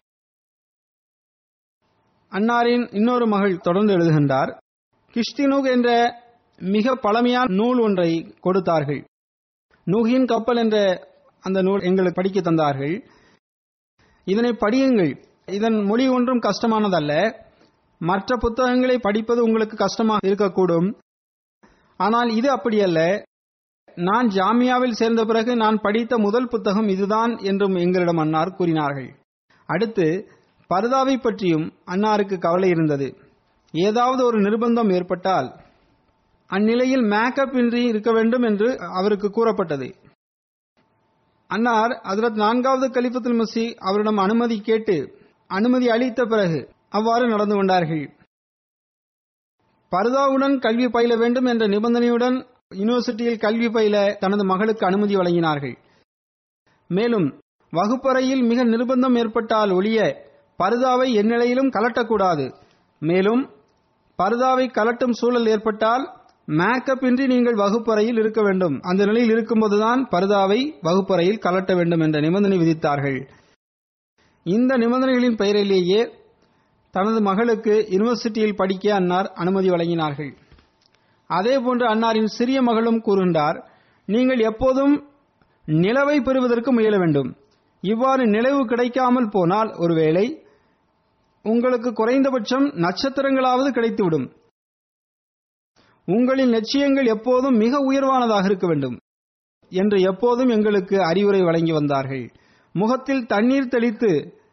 S2: அன்னாரின் இன்னொரு மகள் தொடர்ந்து எழுதுகின்றார் கிஷ்தினூக் என்ற மிக பழமையான நூல் ஒன்றை கொடுத்தார்கள் நூகின் கப்பல் என்ற அந்த நூல் எங்களுக்கு படிக்க தந்தார்கள் இதனை படியுங்கள் இதன் மொழி ஒன்றும் கஷ்டமானதல்ல மற்ற புத்தகங்களை படிப்பது உங்களுக்கு கஷ்டமாக இருக்கக்கூடும் ஆனால் இது அப்படியல்ல நான் ஜாமியாவில் சேர்ந்த பிறகு நான் படித்த முதல் புத்தகம் இதுதான் என்றும் எங்களிடம் அன்னார் கூறினார்கள் அடுத்து பர்தாவை பற்றியும் அன்னாருக்கு கவலை இருந்தது ஏதாவது ஒரு நிர்பந்தம் ஏற்பட்டால் அந்நிலையில் மேக்கப் இன்றி இருக்க வேண்டும் என்று அவருக்கு கூறப்பட்டது அன்னார் ஹஜரத் நான்காவது கலிஃபத்துல் மசி அவரிடம் அனுமதி கேட்டு அனுமதி அளித்த பிறகு அவ்வாறு நடந்து கொண்டார்கள் பர்தாவுடன் கல்வி பயில வேண்டும் என்ற நிபந்தனையுடன் யூனிவர்சிட்டியில் கல்வி பயில தனது மகளுக்கு அனுமதி வழங்கினார்கள் மேலும் வகுப்பறையில் மிக நிர்பந்தம் ஏற்பட்டால் ஒழிய பர்தாவை எந்நிலையிலும் கலட்டக்கூடாது மேலும் பர்தாவை கலட்டும் சூழல் ஏற்பட்டால் மேக்கப் இன்றி நீங்கள் வகுப்பறையில் இருக்க வேண்டும் அந்த நிலையில் இருக்கும்போதுதான் பர்தாவை வகுப்பறையில் கலட்ட வேண்டும் என்ற நிபந்தனை விதித்தார்கள் இந்த நிபந்தனைகளின் பெயரிலேயே தனது மகளுக்கு யூனிவர்சிட்டியில் படிக்க அன்னார் அனுமதி வழங்கினார்கள் அதேபோன்று அன்னாரின் சிறிய மகளும் கூறுகின்றார் நீங்கள் எப்போதும் நிலவை பெறுவதற்கு முயல வேண்டும் இவ்வாறு நிலவு கிடைக்காமல் போனால் ஒருவேளை உங்களுக்கு குறைந்தபட்சம் நட்சத்திரங்களாவது கிடைத்துவிடும் உங்களின் லட்சியங்கள் எப்போதும் மிக உயர்வானதாக இருக்க வேண்டும் என்று எப்போதும் எங்களுக்கு அறிவுரை வழங்கி வந்தார்கள் முகத்தில் தண்ணீர் தெளித்து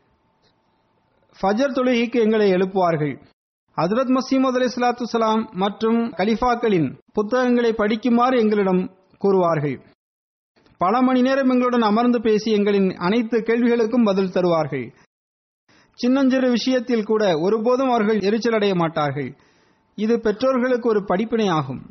S2: ஃபஜர் தொழுகைக்கு எங்களை எழுப்புவார்கள் ஹஜரத் மசீமது அலி சலாத்து சலாம் மற்றும் கலிஃபாக்களின் புத்தகங்களை படிக்குமாறு எங்களிடம் கூறுவார்கள் பல மணி நேரம் எங்களுடன் அமர்ந்து பேசி எங்களின் அனைத்து கேள்விகளுக்கும் பதில் தருவார்கள் சின்னஞ்சிறு விஷயத்தில் கூட ஒருபோதும் அவர்கள் எரிச்சல் அடைய மாட்டார்கள் இது பெற்றோர்களுக்கு ஒரு படிப்பினை ஆகும்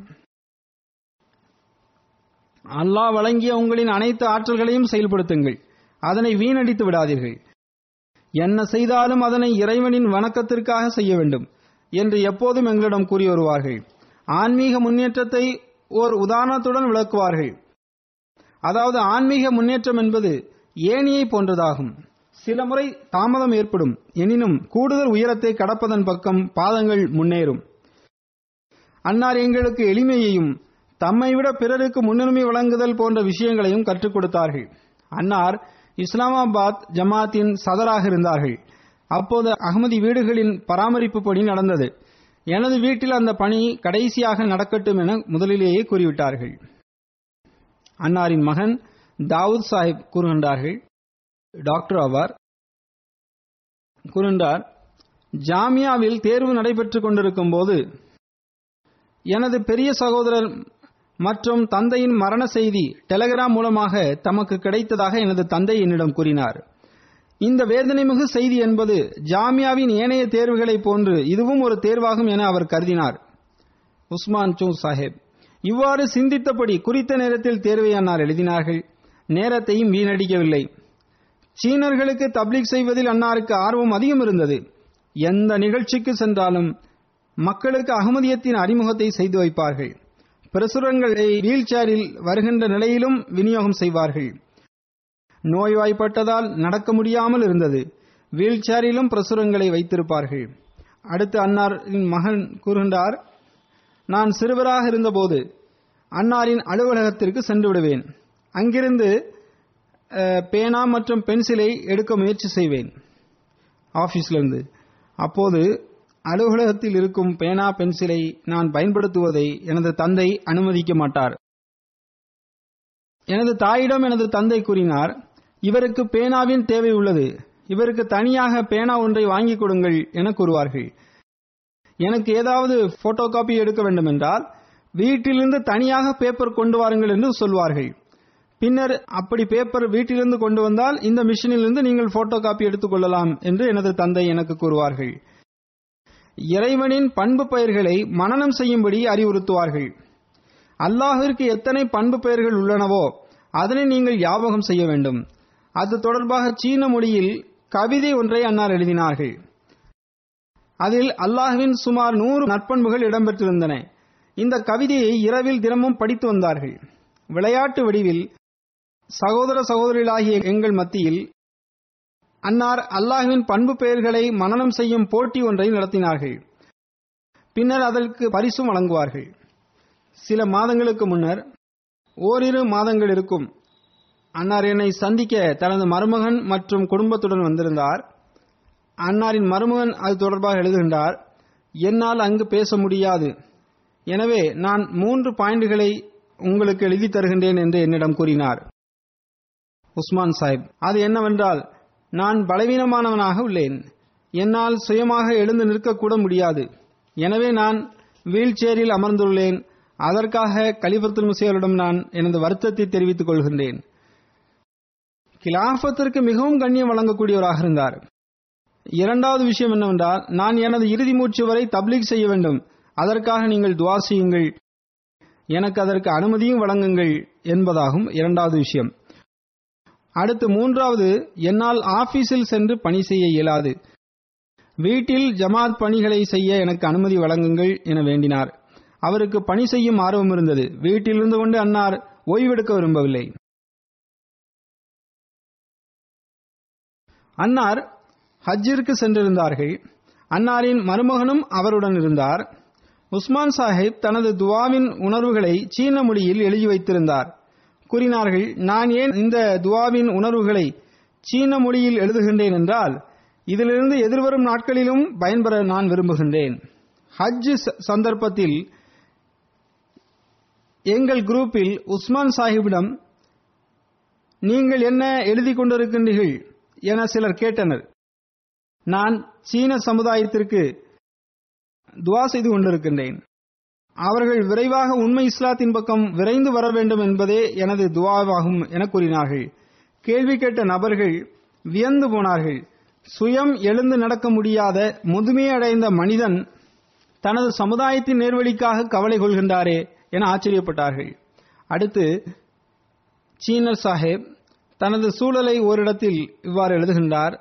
S2: அல்லாஹ் வழங்கிய உங்களின் அனைத்து ஆற்றல்களையும் செயல்படுத்துங்கள் அதனை வீணடித்து விடாதீர்கள் என்ன செய்தாலும் அதனை இறைவனின் வணக்கத்திற்காக செய்ய வேண்டும் என்று எப்போதும் எங்களிடம் கூறி வருவார்கள் ஆன்மீக முன்னேற்றத்தை ஓர் உதாரணத்துடன் விளக்குவார்கள் அதாவது ஆன்மீக முன்னேற்றம் என்பது ஏணியை போன்றதாகும் சில முறை தாமதம் ஏற்படும் எனினும் கூடுதல் உயரத்தை கடப்பதன் பக்கம் பாதங்கள் முன்னேறும் அன்னார் எங்களுக்கு எளிமையையும் தம்மை விட பிறருக்கு முன்னுரிமை வழங்குதல் போன்ற விஷயங்களையும் கற்றுக் கொடுத்தார்கள் அன்னார் இஸ்லாமாபாத் ஜமாத்தின் சதராக இருந்தார்கள் அப்போது அகமதி வீடுகளின் பராமரிப்பு பணி நடந்தது எனது வீட்டில் அந்த பணி கடைசியாக நடக்கட்டும் என முதலிலேயே கூறிவிட்டார்கள் அன்னாரின் மகன் தாவூத் சாஹிப் கூறுகின்றார்கள் டாக்டர் ஆவார் கூறுகின்றார் ஜாமியாவில் தேர்வு நடைபெற்றுக் கொண்டிருக்கும் போது எனது பெரிய சகோதரர் மற்றும் தந்தையின் மரண செய்தி டெலகிராம் மூலமாக தமக்கு கிடைத்ததாக எனது தந்தை என்னிடம் கூறினார் இந்த வேதனைமிகு செய்தி என்பது ஜாமியாவின் ஏனைய தேர்வுகளைப் போன்று இதுவும் ஒரு தேர்வாகும் என அவர் கருதினார் உஸ்மான் சூ சாஹேப் இவ்வாறு சிந்தித்தபடி குறித்த நேரத்தில் தேர்வை அன்னார் எழுதினார்கள் நேரத்தையும் வீணடிக்கவில்லை சீனர்களுக்கு தப்லீக் செய்வதில் அன்னாருக்கு ஆர்வம் அதிகம் இருந்தது எந்த நிகழ்ச்சிக்கு சென்றாலும் மக்களுக்கு அகமதியத்தின் அறிமுகத்தை செய்து வைப்பார்கள் பிரசுரங்களை வீல் சேரில் வருகின்ற நிலையிலும் விநியோகம் செய்வார்கள் நோய்வாய்ப்பட்டதால் நடக்க முடியாமல் இருந்தது வீல் சேரிலும் பிரசுரங்களை வைத்திருப்பார்கள் அடுத்து அன்னாரின் மகன் கூறுகின்றார் நான் சிறுவராக இருந்தபோது அன்னாரின் அலுவலகத்திற்கு சென்று விடுவேன் அங்கிருந்து அஹ், பேனா மற்றும் பென்சிலை எடுக்க முயற்சி செய்வேன் ஆபீஸ்லேருந்து அப்போது அலுவலகத்தில் இருக்கும் பேனா பென்சிலை நான் பயன்படுத்துவதை எனது தந்தை அனுமதிக்க மாட்டார் எனது தாயிடம் எனது தந்தை கூறினார் இவருக்கு பேனாவின் தேவை உள்ளது இவருக்கு தனியாக பேனா ஒன்றை வாங்கிக் கொடுங்கள் என கூறுவார்கள் எனக்கு ஏதாவது போட்டோ காப்பி எடுக்க வேண்டும் என்றால் வீட்டிலிருந்து தனியாக பேப்பர் கொண்டு வாருங்கள் என்று சொல்வார்கள் பின்னர் அப்படி பேப்பர் வீட்டிலிருந்து கொண்டு வந்தால் இந்த மிஷினிலிருந்து நீங்கள் போட்டோ காப்பி எடுத்துக் கொள்ளலாம் என்று எனது தந்தை எனக்கு கூறுவார்கள் இறைவனின் பண்பு பெயர்களை மனனம் செய்யும்படி அறிவுறுத்துவார்கள் அல்லாஹிற்கு எத்தனை பண்பு பெயர்கள் உள்ளனவோ அதனை நீங்கள் ஞாபகம் செய்ய வேண்டும் அது தொடர்பாக சீன மொழியில் கவிதை ஒன்றை அன்னார் எழுதினார்கள் அதில் அல்லாஹ்வின் சுமார் நூறு நற்பண்புகள் இடம்பெற்றிருந்தன இந்த கவிதையை இரவில் தினமும் படித்து வந்தார்கள் விளையாட்டு வடிவில் சகோதர சகோதரிகளாகிய எங்கள் மத்தியில் அன்னார் அல்லாஹ்வின் பண்பு பெயர்களை மனனம் செய்யும் போட்டி ஒன்றை நடத்தினார்கள் பின்னர் அதற்கு பரிசும் வழங்குவார்கள் சில மாதங்களுக்கு முன்னர் ஓரிரு மாதங்கள் இருக்கும் அன்னார் என்னை சந்திக்க தனது மருமகன் மற்றும் குடும்பத்துடன் வந்திருந்தார் அன்னாரின் மருமகன் அது தொடர்பாக எழுதுகின்றார் என்னால் அங்கு பேச முடியாது எனவே நான் மூன்று பாயிண்டுகளை உங்களுக்கு எழுதி தருகின்றேன் என்று என்னிடம் கூறினார் உஸ்மான் சாஹிப் அது என்னவென்றால் நான் பலவீனமானவனாக உள்ளேன் என்னால் சுயமாக எழுந்து நிற்கக்கூட முடியாது எனவே நான் வீல் சேரில் அமர்ந்துள்ளேன் அதற்காக கலிபத்துல் முசையரிடம் நான் எனது வருத்தத்தை தெரிவித்துக் கொள்கின்றேன் கிலாஃபத்திற்கு மிகவும் கண்ணியம் வழங்கக்கூடியவராக இருந்தார் இரண்டாவது விஷயம் என்னவென்றால் நான் எனது இறுதி மூச்சு வரை தப்லீக் செய்ய வேண்டும் அதற்காக நீங்கள் துவா செய்யுங்கள் எனக்கு அதற்கு அனுமதியும் வழங்குங்கள் என்பதாகும் இரண்டாவது விஷயம் அடுத்து மூன்றாவது என்னால் ஆபீஸில் சென்று பணி செய்ய இயலாது வீட்டில் ஜமாத் பணிகளை செய்ய எனக்கு அனுமதி வழங்குங்கள் என வேண்டினார் அவருக்கு பணி செய்யும் ஆர்வம் இருந்தது வீட்டிலிருந்து கொண்டு அன்னார் ஓய்வெடுக்க விரும்பவில்லை அன்னார் ஹஜ்ஜிற்கு சென்றிருந்தார்கள் அன்னாரின் மருமகனும் அவருடன் இருந்தார் உஸ்மான் சாஹிப் தனது துவாவின் உணர்வுகளை சீன மொழியில் எழுதி வைத்திருந்தார் கூறினார்கள் நான் ஏன் இந்த துவாவின் உணர்வுகளை சீன மொழியில் எழுதுகின்றேன் என்றால் இதிலிருந்து எதிர்வரும் நாட்களிலும் பயன்பெற நான் விரும்புகின்றேன் ஹஜ் ச- சந்தர்ப்பத்தில் எங்கள் குரூப்பில் உஸ்மான் சாஹிப்பிடம் நீங்கள் என்ன எழுதி கொண்டிருக்கின்றீர்கள் என சிலர் கேட்டனர் நான் சீன சமுதாயத்திற்கு துவா செய்து கொண்டிருக்கின்றேன் அவர்கள் விரைவாக உண்மை இஸ்லாத்தின் பக்கம் விரைந்து வர வேண்டும் என்பதே எனது துவாவாகும் என கூறினார்கள் கேள்வி கேட்ட நபர்கள் வியந்து போனார்கள் சுயம் எழுந்து நடக்க முடியாத முதுமையை அடைந்த மனிதன் தனது சமுதாயத்தின் நேர்வழிக்காக கவலை கொள்கின்றாரே என ஆச்சரியப்பட்டார்கள் அடுத்து சீனர் சாஹேப் தனது சூழலை ஓரிடத்தில் இவ்வாறு எழுதுகின்றார்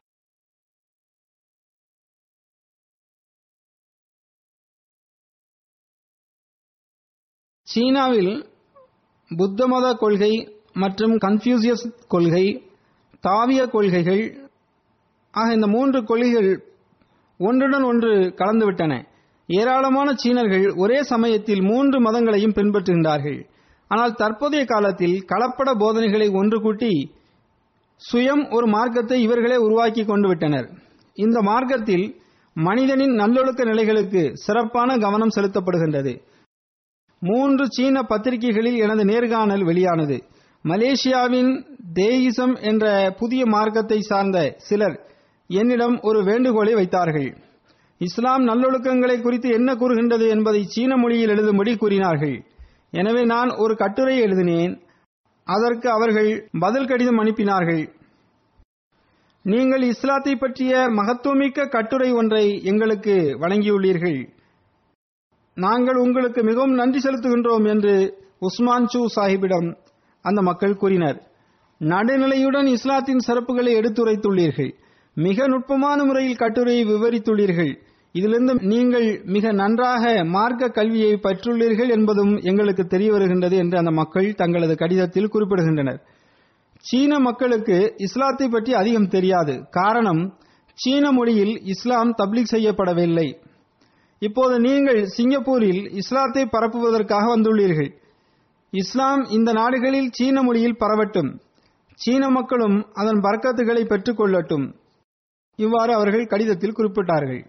S2: சீனாவில் புத்த மத கொள்கை மற்றும் கன்ஃபியூசியஸ் கொள்கை தாவிய கொள்கைகள் ஆக இந்த மூன்று கொள்கைகள் ஒன்றுடன் ஒன்று கலந்துவிட்டன ஏராளமான சீனர்கள் ஒரே சமயத்தில் மூன்று மதங்களையும் பின்பற்றுகின்றார்கள் ஆனால் தற்போதைய காலத்தில் கலப்பட போதனைகளை ஒன்று கூட்டி சுயம் ஒரு மார்க்கத்தை இவர்களே உருவாக்கி கொண்டு விட்டனர் இந்த மார்க்கத்தில் மனிதனின் நல்லொழுக்க நிலைகளுக்கு சிறப்பான கவனம் செலுத்தப்படுகின்றது மூன்று சீன பத்திரிகைகளில் எனது நேர்காணல் வெளியானது மலேசியாவின் தேயிசம் என்ற புதிய மார்க்கத்தை சார்ந்த சிலர் என்னிடம் ஒரு வேண்டுகோளை வைத்தார்கள் இஸ்லாம் நல்லொழுக்கங்களை குறித்து என்ன கூறுகின்றது என்பதை சீன மொழியில் எழுதும்படி கூறினார்கள் எனவே நான் ஒரு கட்டுரை எழுதினேன் அதற்கு அவர்கள் பதில் கடிதம் அனுப்பினார்கள் நீங்கள் இஸ்லாத்தை பற்றிய மகத்துவமிக்க கட்டுரை ஒன்றை எங்களுக்கு வழங்கியுள்ளீர்கள் நாங்கள் உங்களுக்கு மிகவும் நன்றி செலுத்துகின்றோம் என்று உஸ்மான் சூ சாஹிபிடம் அந்த மக்கள் கூறினர் நடுநிலையுடன் இஸ்லாத்தின் சிறப்புகளை எடுத்துரைத்துள்ளீர்கள் மிக நுட்பமான முறையில் கட்டுரையை விவரித்துள்ளீர்கள் இதிலிருந்து நீங்கள் மிக நன்றாக மார்க்க கல்வியை பற்றுள்ளீர்கள் என்பதும் எங்களுக்கு தெரிய வருகின்றது என்று அந்த மக்கள் தங்களது கடிதத்தில் குறிப்பிடுகின்றனர் சீன மக்களுக்கு இஸ்லாத்தை பற்றி அதிகம் தெரியாது காரணம் சீன மொழியில் இஸ்லாம் தப்லீக் செய்யப்படவில்லை இப்போது நீங்கள் சிங்கப்பூரில் இஸ்லாத்தை பரப்புவதற்காக வந்துள்ளீர்கள் இஸ்லாம் இந்த நாடுகளில் சீன மொழியில் பரவட்டும் சீன மக்களும் அதன் பறக்கத்துகளை பெற்றுக் கொள்ளட்டும் இவ்வாறு அவர்கள் கடிதத்தில் குறிப்பிட்டார்கள்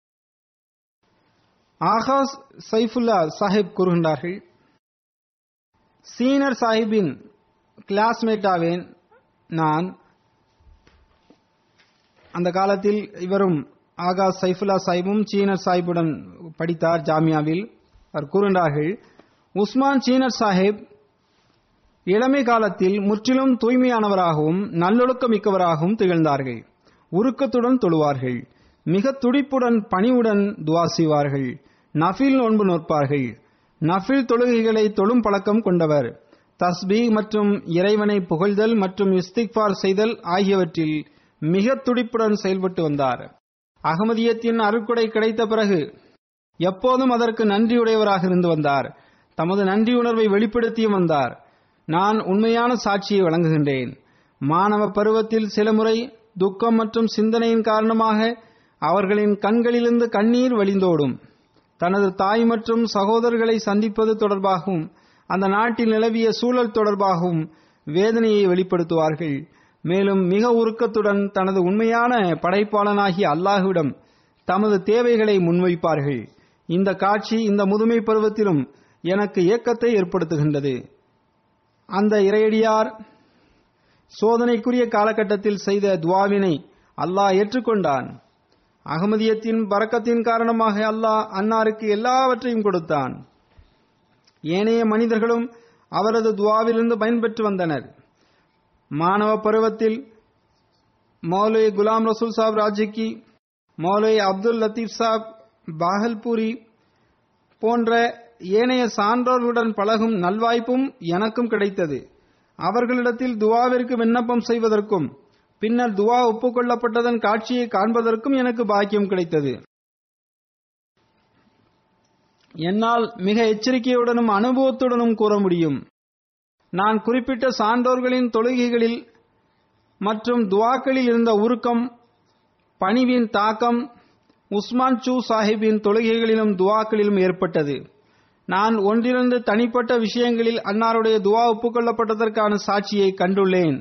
S2: ஆகாஸ் சைஃபுல்லா சாஹிப் கூறுகின்றார்கள் சீனர் சாஹிப்பின் கிளாஸ்மேட்டாவேன் நான் அந்த காலத்தில் இவரும் ஆகாஸ் சைஃபுல்லா சாஹிப்பும் சீனர் சாஹிப்புடன் படித்தார் ஜாமியாவில் அவர் கூறுகின்றார்கள் உஸ்மான் சீனர் சாஹிப் இளமை காலத்தில் முற்றிலும் தூய்மையானவராகவும் நல்லொழுக்கம் மிக்கவராகவும் திகழ்ந்தார்கள் உருக்கத்துடன் தொழுவார்கள் மிக துடிப்புடன் பணிவுடன் துவா செய்வார்கள் நஃபில் நோன்பு நோற்பார்கள் நஃபில் தொழுகைகளை தொழும் பழக்கம் கொண்டவர் தஸ்பீ மற்றும் இறைவனை புகழ்தல் மற்றும் இஸ்திக்பார் செய்தல் ஆகியவற்றில் மிக துடிப்புடன் செயல்பட்டு வந்தார் அகமதியத்தின் அருட்கொடை கிடைத்த பிறகு எப்போதும் அதற்கு நன்றியுடையவராக இருந்து வந்தார் தமது நன்றியுணர்வை வெளிப்படுத்தியும் வந்தார் நான் உண்மையான சாட்சியை வழங்குகின்றேன் மாணவ பருவத்தில் சில முறை துக்கம் மற்றும் சிந்தனையின் காரணமாக அவர்களின் கண்களிலிருந்து கண்ணீர் வழிந்தோடும் தனது தாய் மற்றும் சகோதரர்களை சந்திப்பது தொடர்பாகவும் அந்த நாட்டில் நிலவிய சூழல் தொடர்பாகவும் வேதனையை வெளிப்படுத்துவார்கள் மேலும் மிக உருக்கத்துடன் தனது உண்மையான படைப்பாளனாகிய அல்லாஹ்விடம் தமது தேவைகளை முன்வைப்பார்கள் இந்த காட்சி இந்த முதுமை பருவத்திலும் எனக்கு ஏக்கத்தை ஏற்படுத்துகின்றது அந்த இறையடியார் சோதனைக்குரிய காலகட்டத்தில் செய்த துவாவினை அல்லாஹ் ஏற்றுக்கொண்டான் அகமதியத்தின் பறக்கத்தின் காரணமாக அல்லாஹ் அன்னாருக்கு எல்லாவற்றையும் கொடுத்தான் ஏனைய மனிதர்களும் அவரது துவாவிலிருந்து பயன்பெற்று வந்தனர் மாணவ பருவத்தில் மௌலை குலாம் ரசூல் சாப் ராஜிக்கி மௌலை அப்துல் லத்தீப் சாப் பாகல்பூரி போன்ற ஏனைய சான்றோர்களுடன் பழகும் நல்வாய்ப்பும் எனக்கும் கிடைத்தது அவர்களிடத்தில் துவாவிற்கு விண்ணப்பம் செய்வதற்கும் பின்னர் துவா ஒப்புக்கொள்ளப்பட்டதன் காட்சியை காண்பதற்கும் எனக்கு பாக்கியம் கிடைத்தது என்னால் மிக எச்சரிக்கையுடனும் அனுபவத்துடனும் கூற முடியும் நான் குறிப்பிட்ட சான்றோர்களின் தொழுகைகளில் மற்றும் துவாக்களில் இருந்த உருக்கம் பணிவின் தாக்கம் உஸ்மான் சூ சாஹிப்பின் தொழுகைகளிலும் துவாக்களிலும் ஏற்பட்டது நான் ஒன்றிரண்டு தனிப்பட்ட விஷயங்களில் அன்னாருடைய துவா ஒப்புக்கொள்ளப்பட்டதற்கான சாட்சியை கண்டுள்ளேன்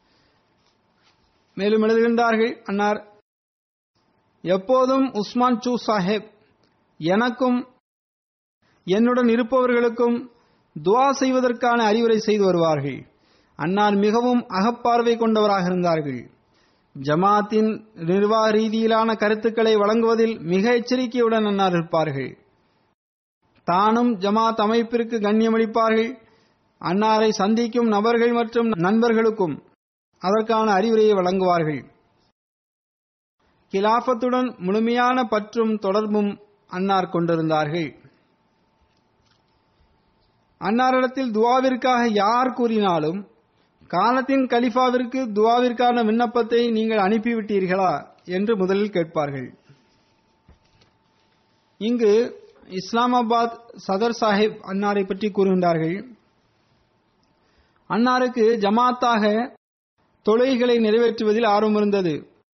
S2: மேலும் எழுதுகின்றார்கள் அன்னார் எப்போதும் உஸ்மான் சூ சாஹிப் எனக்கும் என்னுடன் இருப்பவர்களுக்கும் துவா செய்வதற்கான அறிவுரை செய்து வருவார்கள் அன்னார் மிகவும் அகப்பார்வை கொண்டவராக இருந்தார்கள் ஜமாத்தின் நிர்வாக ரீதியிலான கருத்துக்களை வழங்குவதில் மிக எச்சரிக்கையுடன் அன்னார் இருப்பார்கள் தானும் ஜமாத் அமைப்பிற்கு கண்ணியமளிப்பார்கள் அன்னாரை சந்திக்கும் நபர்கள் மற்றும் நண்பர்களுக்கும் அதற்கான அறிவுரையை வழங்குவார்கள் கிலாபத்துடன் முழுமையான பற்றும் தொடர்பும் அன்னார் கொண்டிருந்தார்கள் அன்னாரிடத்தில் துவாவிற்காக யார் கூறினாலும் காலத்தின் கலிஃபாவிற்கு துவாவிற்கான விண்ணப்பத்தை நீங்கள் அனுப்பிவிட்டீர்களா என்று முதலில் கேட்பார்கள் இங்கு இஸ்லாமாபாத் சதர் சாஹிப் அன்னாரை பற்றி கூறுகின்றார்கள் அன்னாருக்கு ஜமாத்தாக தொழுகைகளை நிறைவேற்றுவதில் ஆர்வம் இருந்தது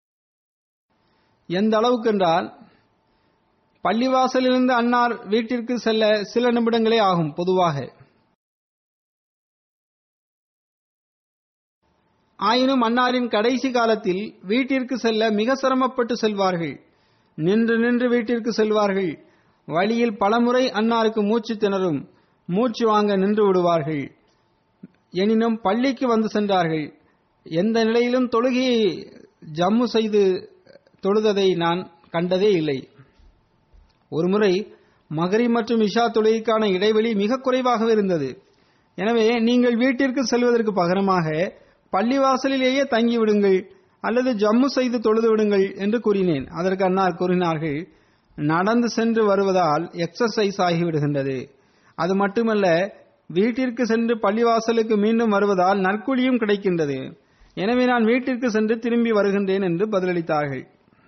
S2: எந்த அளவுக்கு என்றால் பள்ளிவாசலிலிருந்து அன்னார் வீட்டிற்கு செல்ல சில நிமிடங்களே ஆகும் பொதுவாக ஆயினும் அன்னாரின் கடைசி காலத்தில் வீட்டிற்கு செல்ல மிக சிரமப்பட்டு செல்வார்கள் நின்று நின்று வீட்டிற்கு செல்வார்கள் வழியில் பலமுறை அன்னாருக்கு மூச்சு திணறும் மூச்சு வாங்க நின்று விடுவார்கள் எனினும் பள்ளிக்கு வந்து சென்றார்கள் எந்த நிலையிலும் தொழுகையை ஜம்மு செய்து தொழுததை நான் கண்டதே இல்லை ஒருமுறை மகரி மற்றும் இஷா தொழுகைக்கான இடைவெளி மிக குறைவாகவே இருந்தது எனவே நீங்கள் வீட்டிற்கு செல்வதற்கு பகரமாக பள்ளிவாசலிலேயே தங்கிவிடுங்கள் அல்லது ஜம்மு செய்து தொழுது விடுங்கள் என்று கூறினேன் அதற்கு அன்னார் கூறினார்கள் நடந்து சென்று வருவதால் எக்ஸசைஸ் ஆகிவிடுகின்றது அது மட்டுமல்ல வீட்டிற்கு சென்று பள்ளிவாசலுக்கு மீண்டும் வருவதால் நற்கூலியும் கிடைக்கின்றது எனவே நான் வீட்டிற்கு சென்று திரும்பி வருகின்றேன் என்று பதிலளித்தார்கள்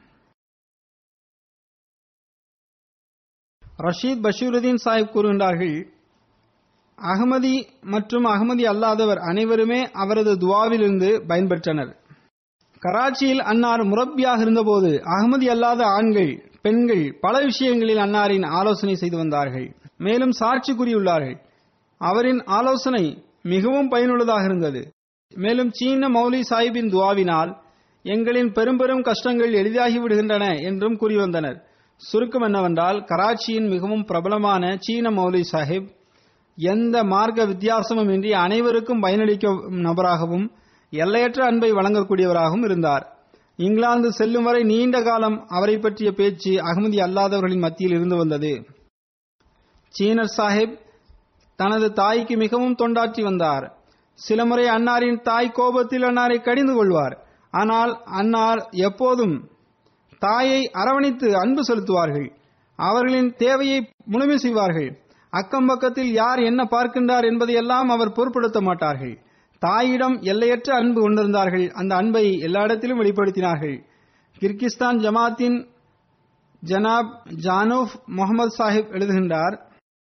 S2: ரஷீத் பஷீருதீன் சாஹிப் கூறுகின்றார்கள் அகமதி மற்றும் அகமதி அல்லாதவர் அனைவருமே அவரது துவாவிலிருந்து பயன்பெற்றனர் கராச்சியில் அன்னார் முரப்பியாக இருந்தபோது அகமதி அல்லாத ஆண்கள் பெண்கள் பல விஷயங்களில் அன்னாரின் ஆலோசனை செய்து வந்தார்கள் மேலும் சாட்சி கூறியுள்ளார்கள் அவரின் ஆலோசனை மிகவும் பயனுள்ளதாக இருந்தது மேலும் சீன மௌலி சாஹிப்பின் துவாவினால் எங்களின் பெரும் பெரும் கஷ்டங்கள் எளிதாகி விடுகின்றன என்றும் கூறி வந்தனர் சுருக்கம் என்னவென்றால் கராச்சியின் மிகவும் பிரபலமான சீன மௌலி சாஹிப் எந்த மார்க்க வித்தியாசமும் இன்றி அனைவருக்கும் பயனளிக்கும் நபராகவும் எல்லையற்ற அன்பை வழங்கக்கூடியவராகவும் இருந்தார் இங்கிலாந்து செல்லும் வரை நீண்ட காலம் அவரை பற்றிய பேச்சு அகமதி அல்லாதவர்களின் மத்தியில் இருந்து வந்தது சீனர் சாஹிப் தனது தாய்க்கு மிகவும் தொண்டாற்றி வந்தார் சில முறை அன்னாரின் தாய் கோபத்தில் அன்னாரை கடிந்து கொள்வார் ஆனால் அன்னார் எப்போதும் தாயை அரவணைத்து அன்பு செலுத்துவார்கள் அவர்களின் தேவையை முழுமை செய்வார்கள் அக்கம் பக்கத்தில் யார் என்ன பார்க்கின்றார் என்பதையெல்லாம் அவர் பொருட்படுத்த மாட்டார்கள் தாயிடம் எல்லையற்ற அன்பு கொண்டிருந்தார்கள் அந்த அன்பை எல்லா இடத்திலும் வெளிப்படுத்தினார்கள் கிர்கிஸ்தான் ஜமாத்தின் ஜனாப் ஜானூப் முகமது சாஹிப் எழுதுகின்றார்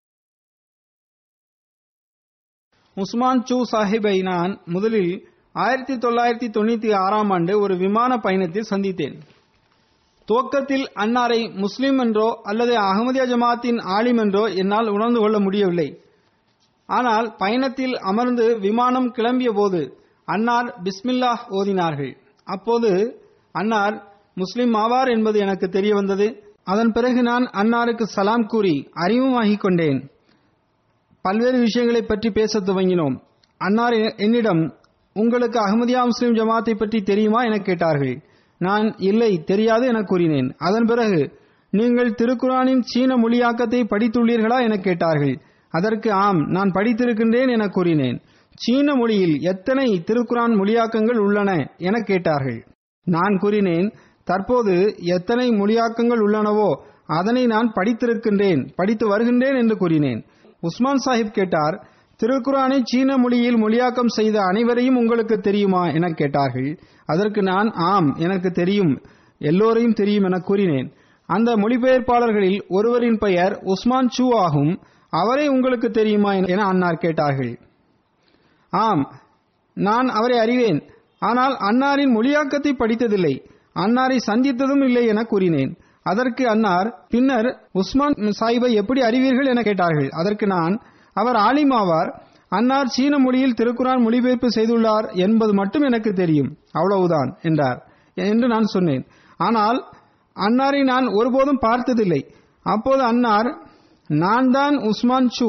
S2: உஸ்மான் சூ சாஹிப்பை நான் முதலில் ஆயிரத்தி தொள்ளாயிரத்தி தொண்ணூத்தி ஆறாம் ஆண்டு ஒரு விமான பயணத்தில் சந்தித்தேன் துவக்கத்தில் அன்னாரை முஸ்லிம் என்றோ அல்லது அகமதியா ஜமாத்தின் ஆலிம் என்றோ என்னால் உணர்ந்து கொள்ள முடியவில்லை ஆனால் பயணத்தில் அமர்ந்து விமானம் கிளம்பிய போது அன்னார் பிஸ்மில்லாஹ் ஓதினார்கள் அப்போது அன்னார் முஸ்லிம் ஆவார் என்பது எனக்கு தெரிய வந்தது அதன் பிறகு நான் அன்னாருக்கு சலாம் கூறி அறிமுகமாகிக் கொண்டேன் பல்வேறு விஷயங்களை பற்றி பேசத் துவங்கினோம் அன்னார் என்னிடம் உங்களுக்கு அகமதியா முஸ்லிம் ஜமாத்தை பற்றி தெரியுமா என கேட்டார்கள் நான் இல்லை தெரியாது என கூறினேன் அதன் பிறகு நீங்கள் திருக்குரானின் சீன மொழியாக்கத்தை படித்துள்ளீர்களா என கேட்டார்கள் அதற்கு ஆம் நான் படித்திருக்கின்றேன் என கூறினேன் சீன மொழியில் எத்தனை திருக்குரான் மொழியாக்கங்கள் உள்ளன என கேட்டார்கள் நான் கூறினேன் தற்போது எத்தனை மொழியாக்கங்கள் உள்ளனவோ அதனை நான் படித்திருக்கின்றேன் படித்து வருகின்றேன் என்று கூறினேன் உஸ்மான் சாஹிப் கேட்டார் திருக்குரானை சீன மொழியில் மொழியாக்கம் செய்த அனைவரையும் உங்களுக்கு தெரியுமா என கேட்டார்கள் அதற்கு நான் ஆம் எனக்கு தெரியும் எல்லோரையும் தெரியும் என கூறினேன் அந்த மொழிபெயர்ப்பாளர்களில் ஒருவரின் பெயர் உஸ்மான் சூ ஆகும் அவரை உங்களுக்கு தெரியுமா என அன்னார் கேட்டார்கள் ஆம் நான் அவரை அறிவேன் ஆனால் அன்னாரின் மொழியாக்கத்தை படித்ததில்லை அன்னாரை சந்தித்ததும் இல்லை என கூறினேன் அதற்கு அன்னார் பின்னர் உஸ்மான் சாஹிபை எப்படி அறிவீர்கள் என கேட்டார்கள் அதற்கு நான் அவர் ஆலிமாவார் அன்னார் சீன மொழியில் திருக்குரான் மொழிபெயர்ப்பு செய்துள்ளார் என்பது மட்டும் எனக்கு தெரியும் அவ்வளவுதான் என்றார் என்று நான் சொன்னேன் ஆனால் அன்னாரை நான் ஒருபோதும் பார்த்ததில்லை அப்போது அன்னார் நான் தான் உஸ்மான் சூ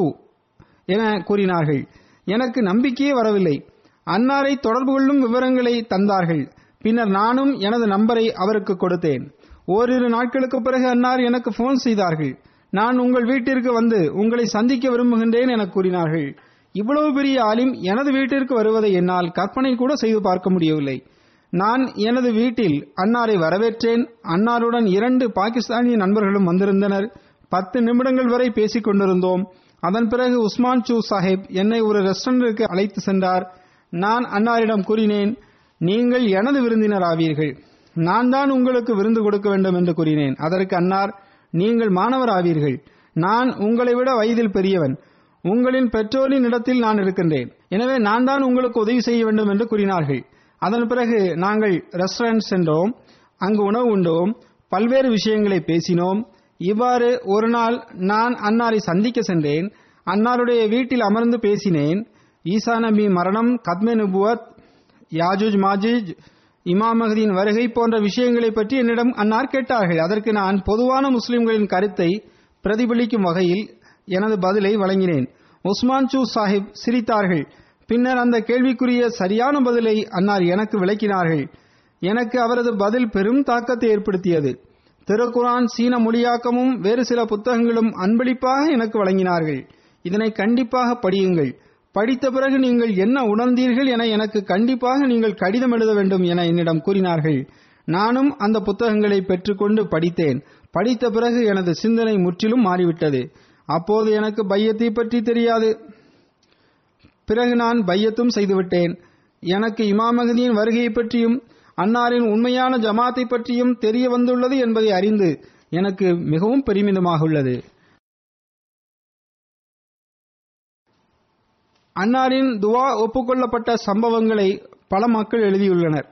S2: என கூறினார்கள் எனக்கு நம்பிக்கையே வரவில்லை அன்னாரை தொடர்பு கொள்ளும் விவரங்களை தந்தார்கள் பின்னர் நானும் எனது நம்பரை அவருக்கு கொடுத்தேன் ஓரிரு நாட்களுக்கு பிறகு அன்னார் எனக்கு போன் செய்தார்கள் நான் உங்கள் வீட்டிற்கு வந்து உங்களை சந்திக்க விரும்புகின்றேன் என கூறினார்கள் இவ்வளவு பெரிய ஆலிம் எனது வீட்டிற்கு வருவதை என்னால் கற்பனை கூட செய்து பார்க்க முடியவில்லை நான் எனது வீட்டில் அன்னாரை வரவேற்றேன் அன்னாருடன் இரண்டு பாகிஸ்தானிய நண்பர்களும் வந்திருந்தனர் பத்து நிமிடங்கள் வரை பேசிக் கொண்டிருந்தோம் அதன் பிறகு உஸ்மான் சூ சாஹிப் என்னை ஒரு ரெஸ்டாரண்டிற்கு அழைத்து சென்றார் நான் அன்னாரிடம் கூறினேன் நீங்கள் எனது விருந்தினர் ஆவீர்கள் நான் தான் உங்களுக்கு விருந்து கொடுக்க வேண்டும் என்று கூறினேன் அதற்கு அன்னார் நீங்கள் மாணவர் ஆவீர்கள் நான் உங்களை விட வயதில் பெரியவன் உங்களின் பெற்றோரின் இடத்தில் நான் இருக்கின்றேன் எனவே நான் தான் உங்களுக்கு உதவி செய்ய வேண்டும் என்று கூறினார்கள் அதன் பிறகு நாங்கள் ரெஸ்டாரண்ட் சென்றோம் அங்கு உணவு உண்டோம் பல்வேறு விஷயங்களை பேசினோம் இவ்வாறு ஒரு நாள் நான் அன்னாரை சந்திக்க சென்றேன் அன்னாருடைய வீட்டில் அமர்ந்து பேசினேன் ஈசா நபி மரணம் கத்மே நுபுவத் யாஜூஜ் மாஜூஜ் இமாம் மகதியின் வருகை போன்ற விஷயங்களை பற்றி என்னிடம் அன்னார் கேட்டார்கள் அதற்கு நான் பொதுவான முஸ்லிம்களின் கருத்தை பிரதிபலிக்கும் வகையில் எனது பதிலை வழங்கினேன் உஸ்மான் சூ சாஹிப் சிரித்தார்கள் பின்னர் அந்த கேள்விக்குரிய சரியான பதிலை அன்னார் எனக்கு விளக்கினார்கள் எனக்கு அவரது பதில் பெரும் தாக்கத்தை ஏற்படுத்தியது திருக்குரான் சீன மொழியாக்கமும் வேறு சில புத்தகங்களும் அன்பளிப்பாக எனக்கு வழங்கினார்கள் இதனை கண்டிப்பாக படியுங்கள் படித்த பிறகு நீங்கள் என்ன உணர்ந்தீர்கள் என எனக்கு கண்டிப்பாக நீங்கள் கடிதம் எழுத வேண்டும் என என்னிடம் கூறினார்கள் நானும் அந்த புத்தகங்களை பெற்றுக்கொண்டு படித்தேன் படித்த பிறகு எனது சிந்தனை முற்றிலும் மாறிவிட்டது அப்போது எனக்கு பையத்தை பற்றி தெரியாது பிறகு நான் பையத்தும் செய்துவிட்டேன் எனக்கு இமாமகதியின் வருகையை பற்றியும் அன்னாரின் உண்மையான ஜமாத்தை பற்றியும் தெரிய வந்துள்ளது என்பதை அறிந்து எனக்கு மிகவும் பெருமிதமாக உள்ளது அன்னாரின் துவா ஒப்புக்கொள்ளப்பட்ட சம்பவங்களை பல மக்கள் எழுதியுள்ளனர்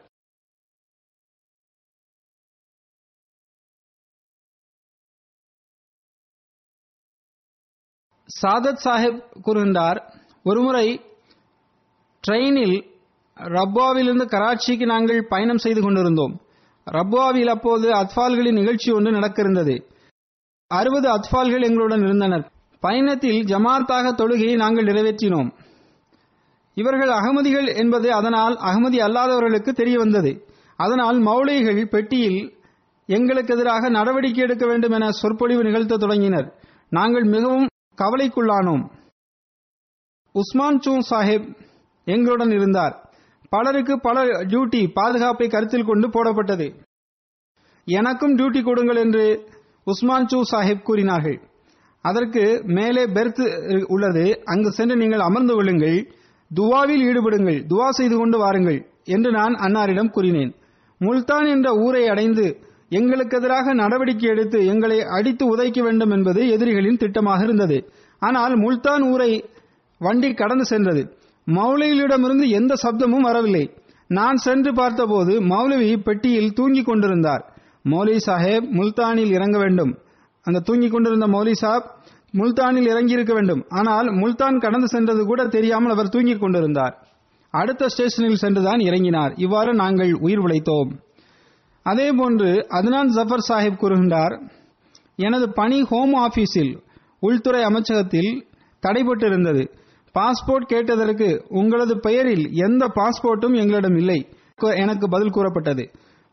S2: சாதத் சாஹிப் கூறுகின்றார் ஒருமுறை ட்ரெயினில் ரப்வாவிலிருந்து கராச்சிக்கு நாங்கள் பயணம் செய்து கொண்டிருந்தோம் ரப்வாவில் அப்போது அத்பால்களின் நிகழ்ச்சி ஒன்று நடக்க இருந்தது அறுபது அத்பால்கள் எங்களுடன் இருந்தனர் பயணத்தில் ஜமாத்தாக தொழுகையை நாங்கள் நிறைவேற்றினோம் இவர்கள் அகமதிகள் என்பது அதனால் அகமதி அல்லாதவர்களுக்கு தெரிய வந்தது அதனால் மௌலிகள் பெட்டியில் எங்களுக்கு எதிராக நடவடிக்கை எடுக்க வேண்டும் என சொற்பொழிவு நிகழ்த்த தொடங்கினர் நாங்கள் மிகவும் கவலைக்குள்ளானோம் உஸ்மான் சூ சாஹிப் எங்களுடன் இருந்தார் பலருக்கு பல டியூட்டி பாதுகாப்பை கருத்தில் கொண்டு போடப்பட்டது எனக்கும் டியூட்டி கொடுங்கள் என்று உஸ்மான் சூ சாஹிப் கூறினார்கள் அதற்கு மேலே பெர்த் உள்ளது அங்கு சென்று நீங்கள் அமர்ந்து கொள்ளுங்கள் துவாவில் ஈடுபடுங்கள் துவா செய்து கொண்டு வாருங்கள் என்று நான் அன்னாரிடம் கூறினேன் முல்தான் என்ற ஊரை அடைந்து எங்களுக்கு எதிராக நடவடிக்கை எடுத்து எங்களை அடித்து உதைக்க வேண்டும் என்பது எதிரிகளின் திட்டமாக இருந்தது ஆனால் முல்தான் ஊரை வண்டி கடந்து சென்றது மௌலவியிடமிருந்து எந்த சப்தமும் வரவில்லை நான் சென்று பார்த்தபோது மௌலவி பெட்டியில் தூங்கிக் கொண்டிருந்தார் மௌலவி சாஹேப் முல்தானில் இறங்க வேண்டும் அந்த தூங்கிக் கொண்டிருந்த மௌலி சாப் முல்தானில் இறங்கியிருக்க வேண்டும் ஆனால் முல்தான் கடந்து சென்றது கூட தெரியாமல் அவர் தூங்கிக் கொண்டிருந்தார் அடுத்த ஸ்டேஷனில் சென்றுதான் இறங்கினார் இவ்வாறு நாங்கள் உயிர் பிழைத்தோம் அதேபோன்று அத்னான் ஜஃபர் சாஹிப் கூறுகின்றார் எனது பணி ஹோம் ஆபீஸில் உள்துறை அமைச்சகத்தில் தடைபட்டிருந்தது பாஸ்போர்ட் கேட்டதற்கு உங்களது பெயரில் எந்த பாஸ்போர்ட்டும் எங்களிடம் இல்லை எனக்கு பதில் கூறப்பட்டது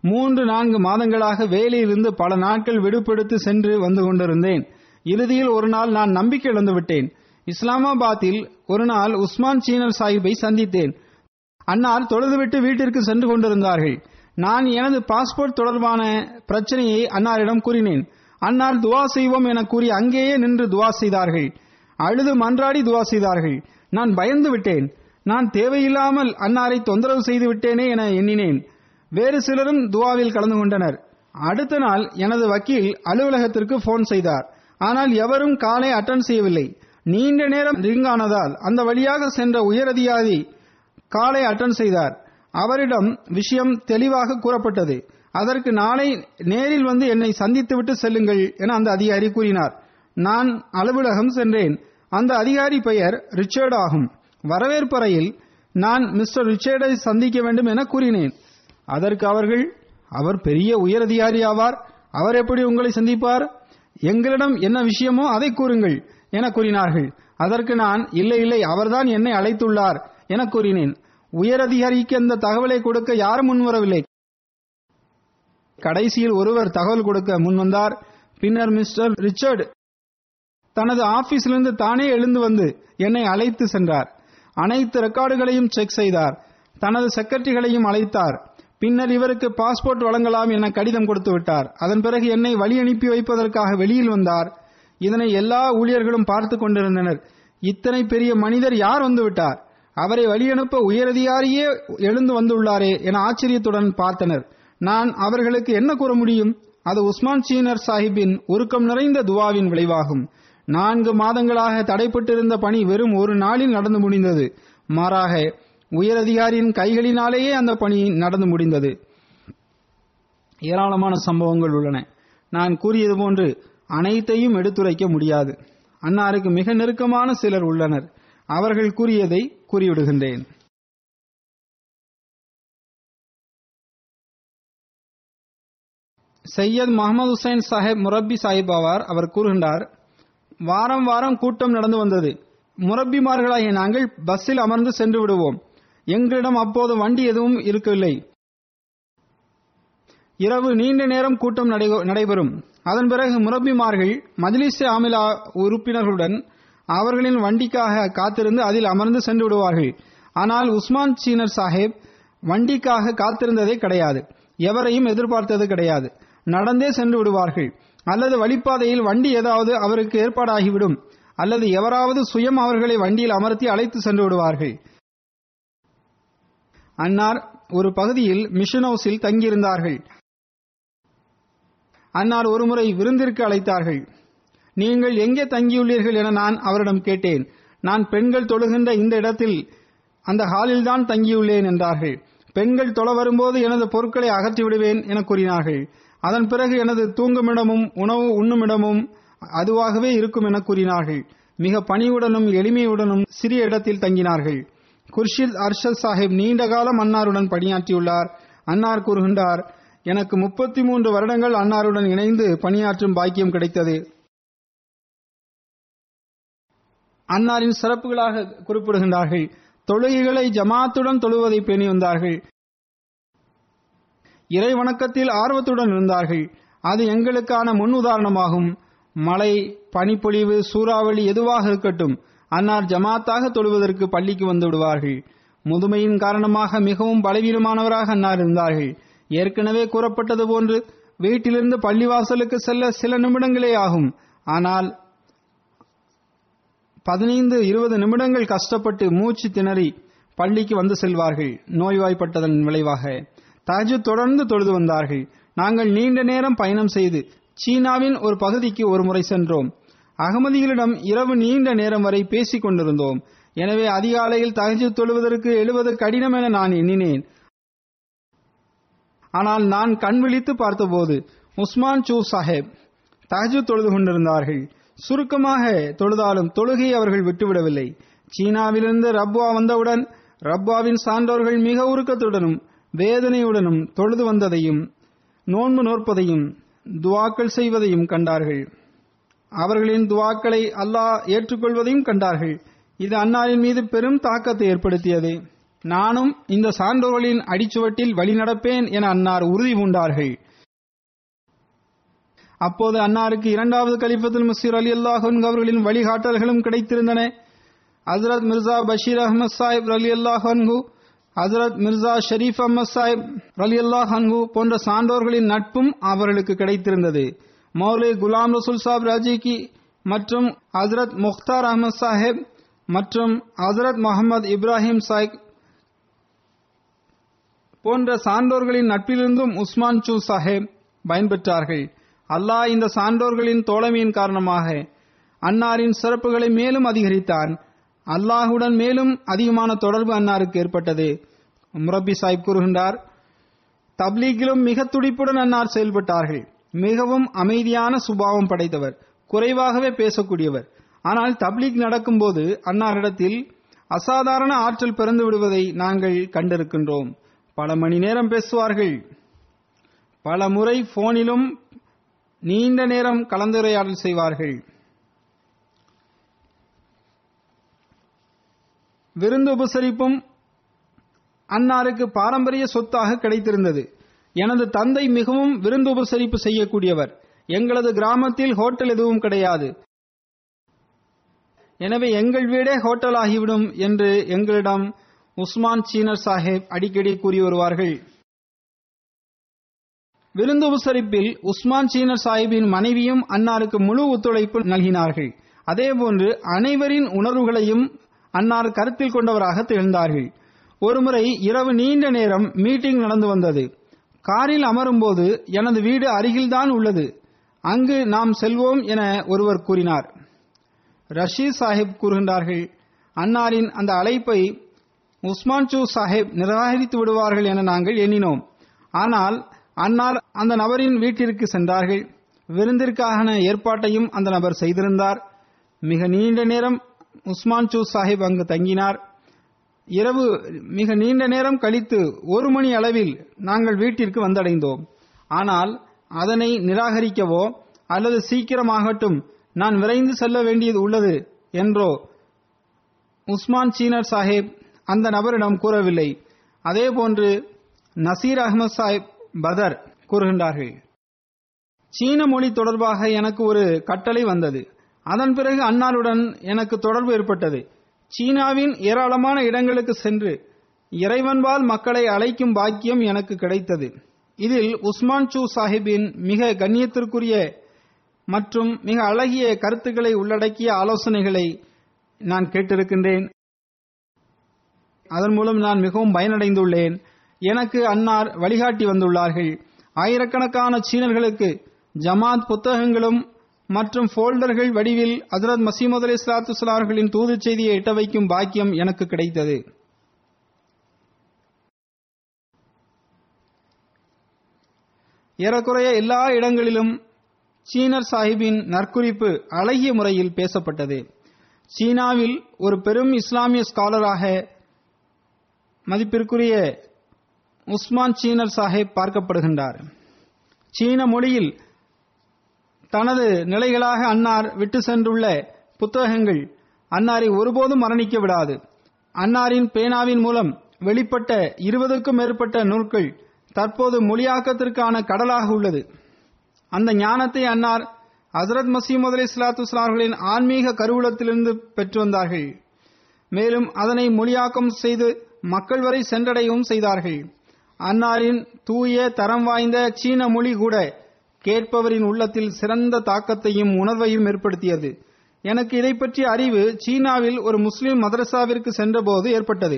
S2: மூன்று நான்கு மாதங்களாக வேலையிலிருந்து பல நாட்கள் விடுபெடுத்து சென்று வந்து கொண்டிருந்தேன் இறுதியில் ஒரு நாள் நான் நம்பிக்கை இழந்து விட்டேன் இஸ்லாமாபாத்தில் ஒரு நாள் உஸ்மான் சீனர் சாஹிப்பை சந்தித்தேன் அன்னார் தொழுதுவிட்டு வீட்டிற்கு சென்று கொண்டிருந்தார்கள் நான் எனது பாஸ்போர்ட் தொடர்பான பிரச்சனையை அன்னாரிடம் கூறினேன் அன்னார் துவா செய்வோம் என கூறி அங்கேயே நின்று துவா செய்தார்கள் அழுது மன்றாடி துவா செய்தார்கள் நான் பயந்து விட்டேன் நான் தேவையில்லாமல் அன்னாரை தொந்தரவு செய்து விட்டேனே என எண்ணினேன் வேறு சிலரும் துவாவில் கலந்து கொண்டனர் அடுத்த நாள் எனது வக்கீல் அலுவலகத்திற்கு போன் செய்தார் ஆனால் எவரும் காலை அட்டன் செய்யவில்லை நீண்ட நேரம் ரிங் ஆனதால் அந்த வழியாக சென்ற உயரதிகாரி காலை அட்டன் செய்தார் அவரிடம் விஷயம் தெளிவாக கூறப்பட்டது அதற்கு நாளை நேரில் வந்து என்னை சந்தித்துவிட்டு செல்லுங்கள் என அந்த அதிகாரி கூறினார் நான் அலுவலகம் சென்றேன் அந்த அதிகாரி பெயர் ரிச்சர்ட் ஆகும் வரவேற்பறையில் நான் மிஸ்டர் ரிச்சர்டை சந்திக்க வேண்டும் என கூறினேன் அதற்கு அவர்கள் அவர் பெரிய உயரதிகாரி ஆவார் அவர் எப்படி உங்களை சந்திப்பார் எங்களிடம் என்ன விஷயமோ அதை கூறுங்கள் என கூறினார்கள் அதற்கு நான் இல்லை இல்லை அவர்தான் என்னை அழைத்துள்ளார் என கூறினேன் உயரதிகாரிக்கு அந்த தகவலை கொடுக்க யாரும் முன்வரவில்லை கடைசியில் ஒருவர் தகவல் கொடுக்க முன்வந்தார் பின்னர் மிஸ்டர் ரிச்சர்ட் தனது ஆபீஸிலிருந்து தானே எழுந்து வந்து என்னை அழைத்து சென்றார் அனைத்து ரெக்கார்டுகளையும் செக் செய்தார் தனது செக்ரட்டரிகளையும் அழைத்தார் பின்னர் இவருக்கு பாஸ்போர்ட் வழங்கலாம் என கடிதம் கொடுத்து விட்டார் அதன் பிறகு என்னை வழி அனுப்பி வைப்பதற்காக வெளியில் வந்தார் இதனை எல்லா ஊழியர்களும் பார்த்து கொண்டிருந்தனர் இத்தனை பெரிய மனிதர் யார் வந்து விட்டார் அவரை வழியனுப்ப உயரதிகாரியே எழுந்து வந்துள்ளாரே என ஆச்சரியத்துடன் பார்த்தனர் நான் அவர்களுக்கு என்ன கூற முடியும் அது உஸ்மான் சீனர் சாஹிப்பின் உருக்கம் நிறைந்த துவாவின் விளைவாகும் நான்கு மாதங்களாக தடைப்பட்டிருந்த பணி வெறும் ஒரு நாளில் நடந்து முடிந்தது மாறாக உயரதிகாரியின் கைகளினாலேயே அந்த பணி நடந்து முடிந்தது ஏராளமான சம்பவங்கள் உள்ளன நான் கூறியது போன்று அனைத்தையும் எடுத்துரைக்க முடியாது அன்னாருக்கு மிக நெருக்கமான சிலர் உள்ளனர் அவர்கள் கூறியதை கூறிவிடுகின்றேன் சையத் முகமது ஹுசைன் சாஹிப் முரப்பி சாஹிப் ஆவார் அவர் கூறுகின்றார் வாரம் வாரம் கூட்டம் நடந்து வந்தது முரப்பிமார்களாகிய நாங்கள் பஸ்ஸில் அமர்ந்து சென்று விடுவோம் எங்களிடம் அப்போது வண்டி எதுவும் இருக்கவில்லை இரவு நீண்ட நேரம் கூட்டம் நடை- நடைபெறும் அதன் பிறகு முரப்பிமார்கள் மஜ்லிஸ் ஆமிலா உறுப்பினர்களுடன் அவர்களின் வண்டிக்காக காத்திருந்து அதில் அமர்ந்து சென்று விடுவார்கள் ஆனால் உஸ்மான் சீனர் சாஹிப் வண்டிக்காக காத்திருந்ததே கிடையாது எவரையும் எதிர்பார்த்தது கிடையாது நடந்தே சென்று விடுவார்கள் அல்லது வழிப்பாதையில் வண்டி ஏதாவது அவருக்கு ஏற்பாடாகிவிடும் அல்லது எவராவது சுயம் அவர்களை வண்டியில் அமர்த்தி அழைத்து சென்று விடுவார்கள் அன்னார் ஒரு பகுதியில் மிஷன் ஹவுஸில் தங்கியிருந்தார்கள் அன்னார் ஒருமுறை விருந்திற்கு அழைத்தார்கள் நீங்கள் எங்கே தங்கியுள்ளீர்கள் என நான் அவரிடம் கேட்டேன் நான் பெண்கள் தொழுகின்ற இந்த இடத்தில் அந்த ஹாலில் தான் தங்கியுள்ளேன் என்றார்கள் பெண்கள் தொழ வரும்போது எனது பொருட்களை அகற்றி விடுவேன் என கூறினார்கள் அதன் பிறகு எனது தூங்குமிடமும் உணவு உண்ணுமிடமும் அதுவாகவே இருக்கும் என கூறினார்கள் மிக பணிவுடனும் எளிமையுடனும் சிறிய இடத்தில் தங்கினார்கள் குர்ஷித் அர்ஷத் சாஹிப் நீண்ட காலம் அன்னாருடன் பணியாற்றியுள்ளார் அன்னார் கூறுகின்றார் எனக்கு முப்பத்தி மூன்று வருடங்கள் அன்னாருடன் இணைந்து பணியாற்றும் பாக்கியம் கிடைத்தது அன்னாரின் சிறப்புகளாக குறிப்பிடுகின்றார்கள் தொழுகைகளை ஜமாத்துடன் தொழுவதை பேணி வந்தார்கள் இறை வணக்கத்தில் ஆர்வத்துடன் இருந்தார்கள் அது எங்களுக்கான முன் உதாரணமாகும் மழை பனிப்பொழிவு சூறாவளி எதுவாக இருக்கட்டும் அன்னார் ஜமாத்தாக தொழுவதற்கு பள்ளிக்கு வந்து விடுவார்கள் முதுமையின் காரணமாக மிகவும் பலவீனமானவராக அன்னார் இருந்தார்கள் ஏற்கனவே கூறப்பட்டது போன்று வீட்டிலிருந்து பள்ளிவாசலுக்கு செல்ல சில நிமிடங்களே ஆகும் ஆனால் பதினைந்து இருபது நிமிடங்கள் கஷ்டப்பட்டு மூச்சு திணறி பள்ளிக்கு வந்து செல்வார்கள் நோய்வாய்ப்பட்டதன் விளைவாக தாஜு தொடர்ந்து தொழுது வந்தார்கள் நாங்கள் நீண்ட நேரம் பயணம் செய்து சீனாவின் ஒரு பகுதிக்கு ஒரு முறை சென்றோம் அகமதிகளிடம் இரவு நீண்ட நேரம் வரை பேசிக் கொண்டிருந்தோம் எனவே அதிகாலையில் தகஜு தொழுவதற்கு எழுவது கடினம் என நான் எண்ணினேன் ஆனால் நான் கண் விழித்து பார்த்தபோது உஸ்மான் சூ சாஹேப் தஹஜு தொழுது கொண்டிருந்தார்கள் சுருக்கமாக தொழுதாலும் தொழுகையை அவர்கள் விட்டுவிடவில்லை சீனாவிலிருந்து ரப்வா வந்தவுடன் ரப்வாவின் சான்றோர்கள் மிக உருக்கத்துடனும் வேதனையுடனும் தொழுது வந்ததையும் நோன்பு நோற்பதையும் துவாக்கள் செய்வதையும் கண்டார்கள் அவர்களின் துவாக்களை அல்லாஹ் ஏற்றுக்கொள்வதையும் கண்டார்கள் இது அன்னாரின் மீது பெரும் தாக்கத்தை ஏற்படுத்தியது நானும் இந்த சான்றோர்களின் அடிச்சுவட்டில் வழிநடப்பேன் என அன்னார் உறுதி பூண்டார்கள் அப்போது அன்னாருக்கு இரண்டாவது கலிஃபத்துல் முசீர் அலி அல்லாஹ் அவர்களின் வழிகாட்டல்களும் கிடைத்திருந்தன ஹசரத் மிர்சா பஷீர் அஹமத் சாஹிப் அலி அல்லாஹ் ஹசரத் மிர்சா ஷரீப் அஹமத் சாஹிப் அலி அல்லாஹ் போன்ற சான்றோர்களின் நட்பும் அவர்களுக்கு கிடைத்திருந்தது மௌலே குலாம் ரசூல் சாப் ராஜிகி மற்றும் ஹசரத் முக்தார் அஹமத் சாஹிப் மற்றும் ஹசரத் முகமது இப்ராஹிம் சாஹிப் போன்ற சான்றோர்களின் நட்பிலிருந்தும் உஸ்மான் சூ சாஹேப் பயன்பெற்றார்கள் அல்லாஹ் இந்த சான்றோர்களின் தோழமையின் காரணமாக அன்னாரின் சிறப்புகளை மேலும் அதிகரித்தான் அல்லாஹுடன் மேலும் அதிகமான தொடர்பு அன்னாருக்கு ஏற்பட்டது முரப்பி சாஹிப் கூறுகின்றார் தப்லீகிலும் மிக துடிப்புடன் அன்னார் செயல்பட்டார்கள் மிகவும் அமைதியான சுபாவம் படைத்தவர் குறைவாகவே பேசக்கூடியவர் ஆனால் தப்லீக் நடக்கும்போது அன்னாரிடத்தில் அசாதாரண ஆற்றல் பிறந்து விடுவதை நாங்கள் கண்டிருக்கின்றோம் பல மணி நேரம் பேசுவார்கள் பல முறை போனிலும் நீண்ட நேரம் கலந்துரையாடல் செய்வார்கள் விருந்து உபசரிப்பும் அன்னாருக்கு பாரம்பரிய சொத்தாக கிடைத்திருந்தது எனது தந்தை மிகவும் விருந்து உபசரிப்பு செய்யக்கூடியவர் எங்களது கிராமத்தில் ஹோட்டல் எதுவும் கிடையாது எனவே எங்கள் வீடே ஹோட்டல் ஆகிவிடும் என்று எங்களிடம் உஸ்மான் சீனர் சாஹேப் அடிக்கடி கூறி வருவார்கள் விருந்து உபசரிப்பில் உஸ்மான் சீனர் சாஹிப்பின் மனைவியும் அன்னாருக்கு முழு ஒத்துழைப்பு நல்கினார்கள் அதேபோன்று அனைவரின் உணர்வுகளையும் அன்னார் கருத்தில் கொண்டவராக திகழ்ந்தார்கள் ஒருமுறை இரவு நீண்ட நேரம் மீட்டிங் நடந்து வந்தது காரில் அமரும்போது எனது வீடு அருகில்தான் உள்ளது அங்கு நாம் செல்வோம் என ஒருவர் கூறினார் ரஷீத் சாஹிப் கூறுகின்றார்கள் அன்னாரின் அந்த அழைப்பை உஸ்மான் சூ சாஹிப் நிராகரித்து விடுவார்கள் என நாங்கள் எண்ணினோம் ஆனால் அன்னார் அந்த நபரின் வீட்டிற்கு சென்றார்கள் விருந்திற்கான ஏற்பாட்டையும் அந்த நபர் செய்திருந்தார் மிக நீண்ட நேரம் உஸ்மான் சூ சாஹிப் அங்கு தங்கினார் இரவு மிக நீண்ட நேரம் கழித்து ஒரு மணி அளவில் நாங்கள் வீட்டிற்கு வந்தடைந்தோம் ஆனால் அதனை நிராகரிக்கவோ அல்லது சீக்கிரமாகட்டும் நான் விரைந்து செல்ல வேண்டியது உள்ளது என்றோ உஸ்மான் சீனர் சாஹிப் அந்த நபரிடம் கூறவில்லை அதேபோன்று நசீர் அகமது சாஹிப் பதர் கூறுகின்றார்கள் சீன மொழி தொடர்பாக எனக்கு ஒரு கட்டளை வந்தது அதன் பிறகு அன்னாருடன் எனக்கு தொடர்பு ஏற்பட்டது சீனாவின் ஏராளமான இடங்களுக்கு சென்று இறைவன்பால் மக்களை அழைக்கும் பாக்கியம் எனக்கு கிடைத்தது இதில் உஸ்மான் சூ சாஹிப்பின் மிக கண்ணியத்திற்குரிய மற்றும் மிக அழகிய கருத்துக்களை உள்ளடக்கிய ஆலோசனைகளை நான் கேட்டிருக்கின்றேன் அதன் மூலம் நான் மிகவும் பயனடைந்துள்ளேன் எனக்கு அன்னார் வழிகாட்டி வந்துள்ளார்கள் ஆயிரக்கணக்கான சீனர்களுக்கு ஜமாத் புத்தகங்களும் மற்றும் போல்டர்கள் வடிவில் ஹசரத் மசீமது அலி இஸ்லாத்து அவர்களின் தூது செய்தியை எட்ட வைக்கும் பாக்கியம் எனக்கு கிடைத்தது ஏறக்குறைய எல்லா இடங்களிலும் சீனர் சாஹிப்பின் நற்குறிப்பு அழகிய முறையில் பேசப்பட்டது சீனாவில் ஒரு பெரும் இஸ்லாமிய ஸ்காலராக மதிப்பிற்குரிய உஸ்மான் சீனர் சாஹிப் பார்க்கப்படுகின்றார் சீன மொழியில் தனது நிலைகளாக அன்னார் விட்டு சென்றுள்ள புத்தகங்கள் அன்னாரை ஒருபோதும் மரணிக்க விடாது அன்னாரின் பேனாவின் மூலம் வெளிப்பட்ட இருபதுக்கும் மேற்பட்ட நூல்கள் தற்போது மொழியாக்கத்திற்கான கடலாக உள்ளது அந்த ஞானத்தை அன்னார் ஹசரத் மசீமது அலி இஸ்லாத்து அவர்களின் ஆன்மீக கருவூலத்திலிருந்து பெற்று வந்தார்கள் மேலும் அதனை மொழியாக்கம் செய்து மக்கள் வரை சென்றடையவும் செய்தார்கள் அன்னாரின் தூய தரம் வாய்ந்த சீன மொழி கூட கேட்பவரின் உள்ளத்தில் சிறந்த தாக்கத்தையும் உணர்வையும் ஏற்படுத்தியது எனக்கு இதை பற்றிய அறிவு சீனாவில் ஒரு முஸ்லிம் மதரசாவிற்கு சென்றபோது ஏற்பட்டது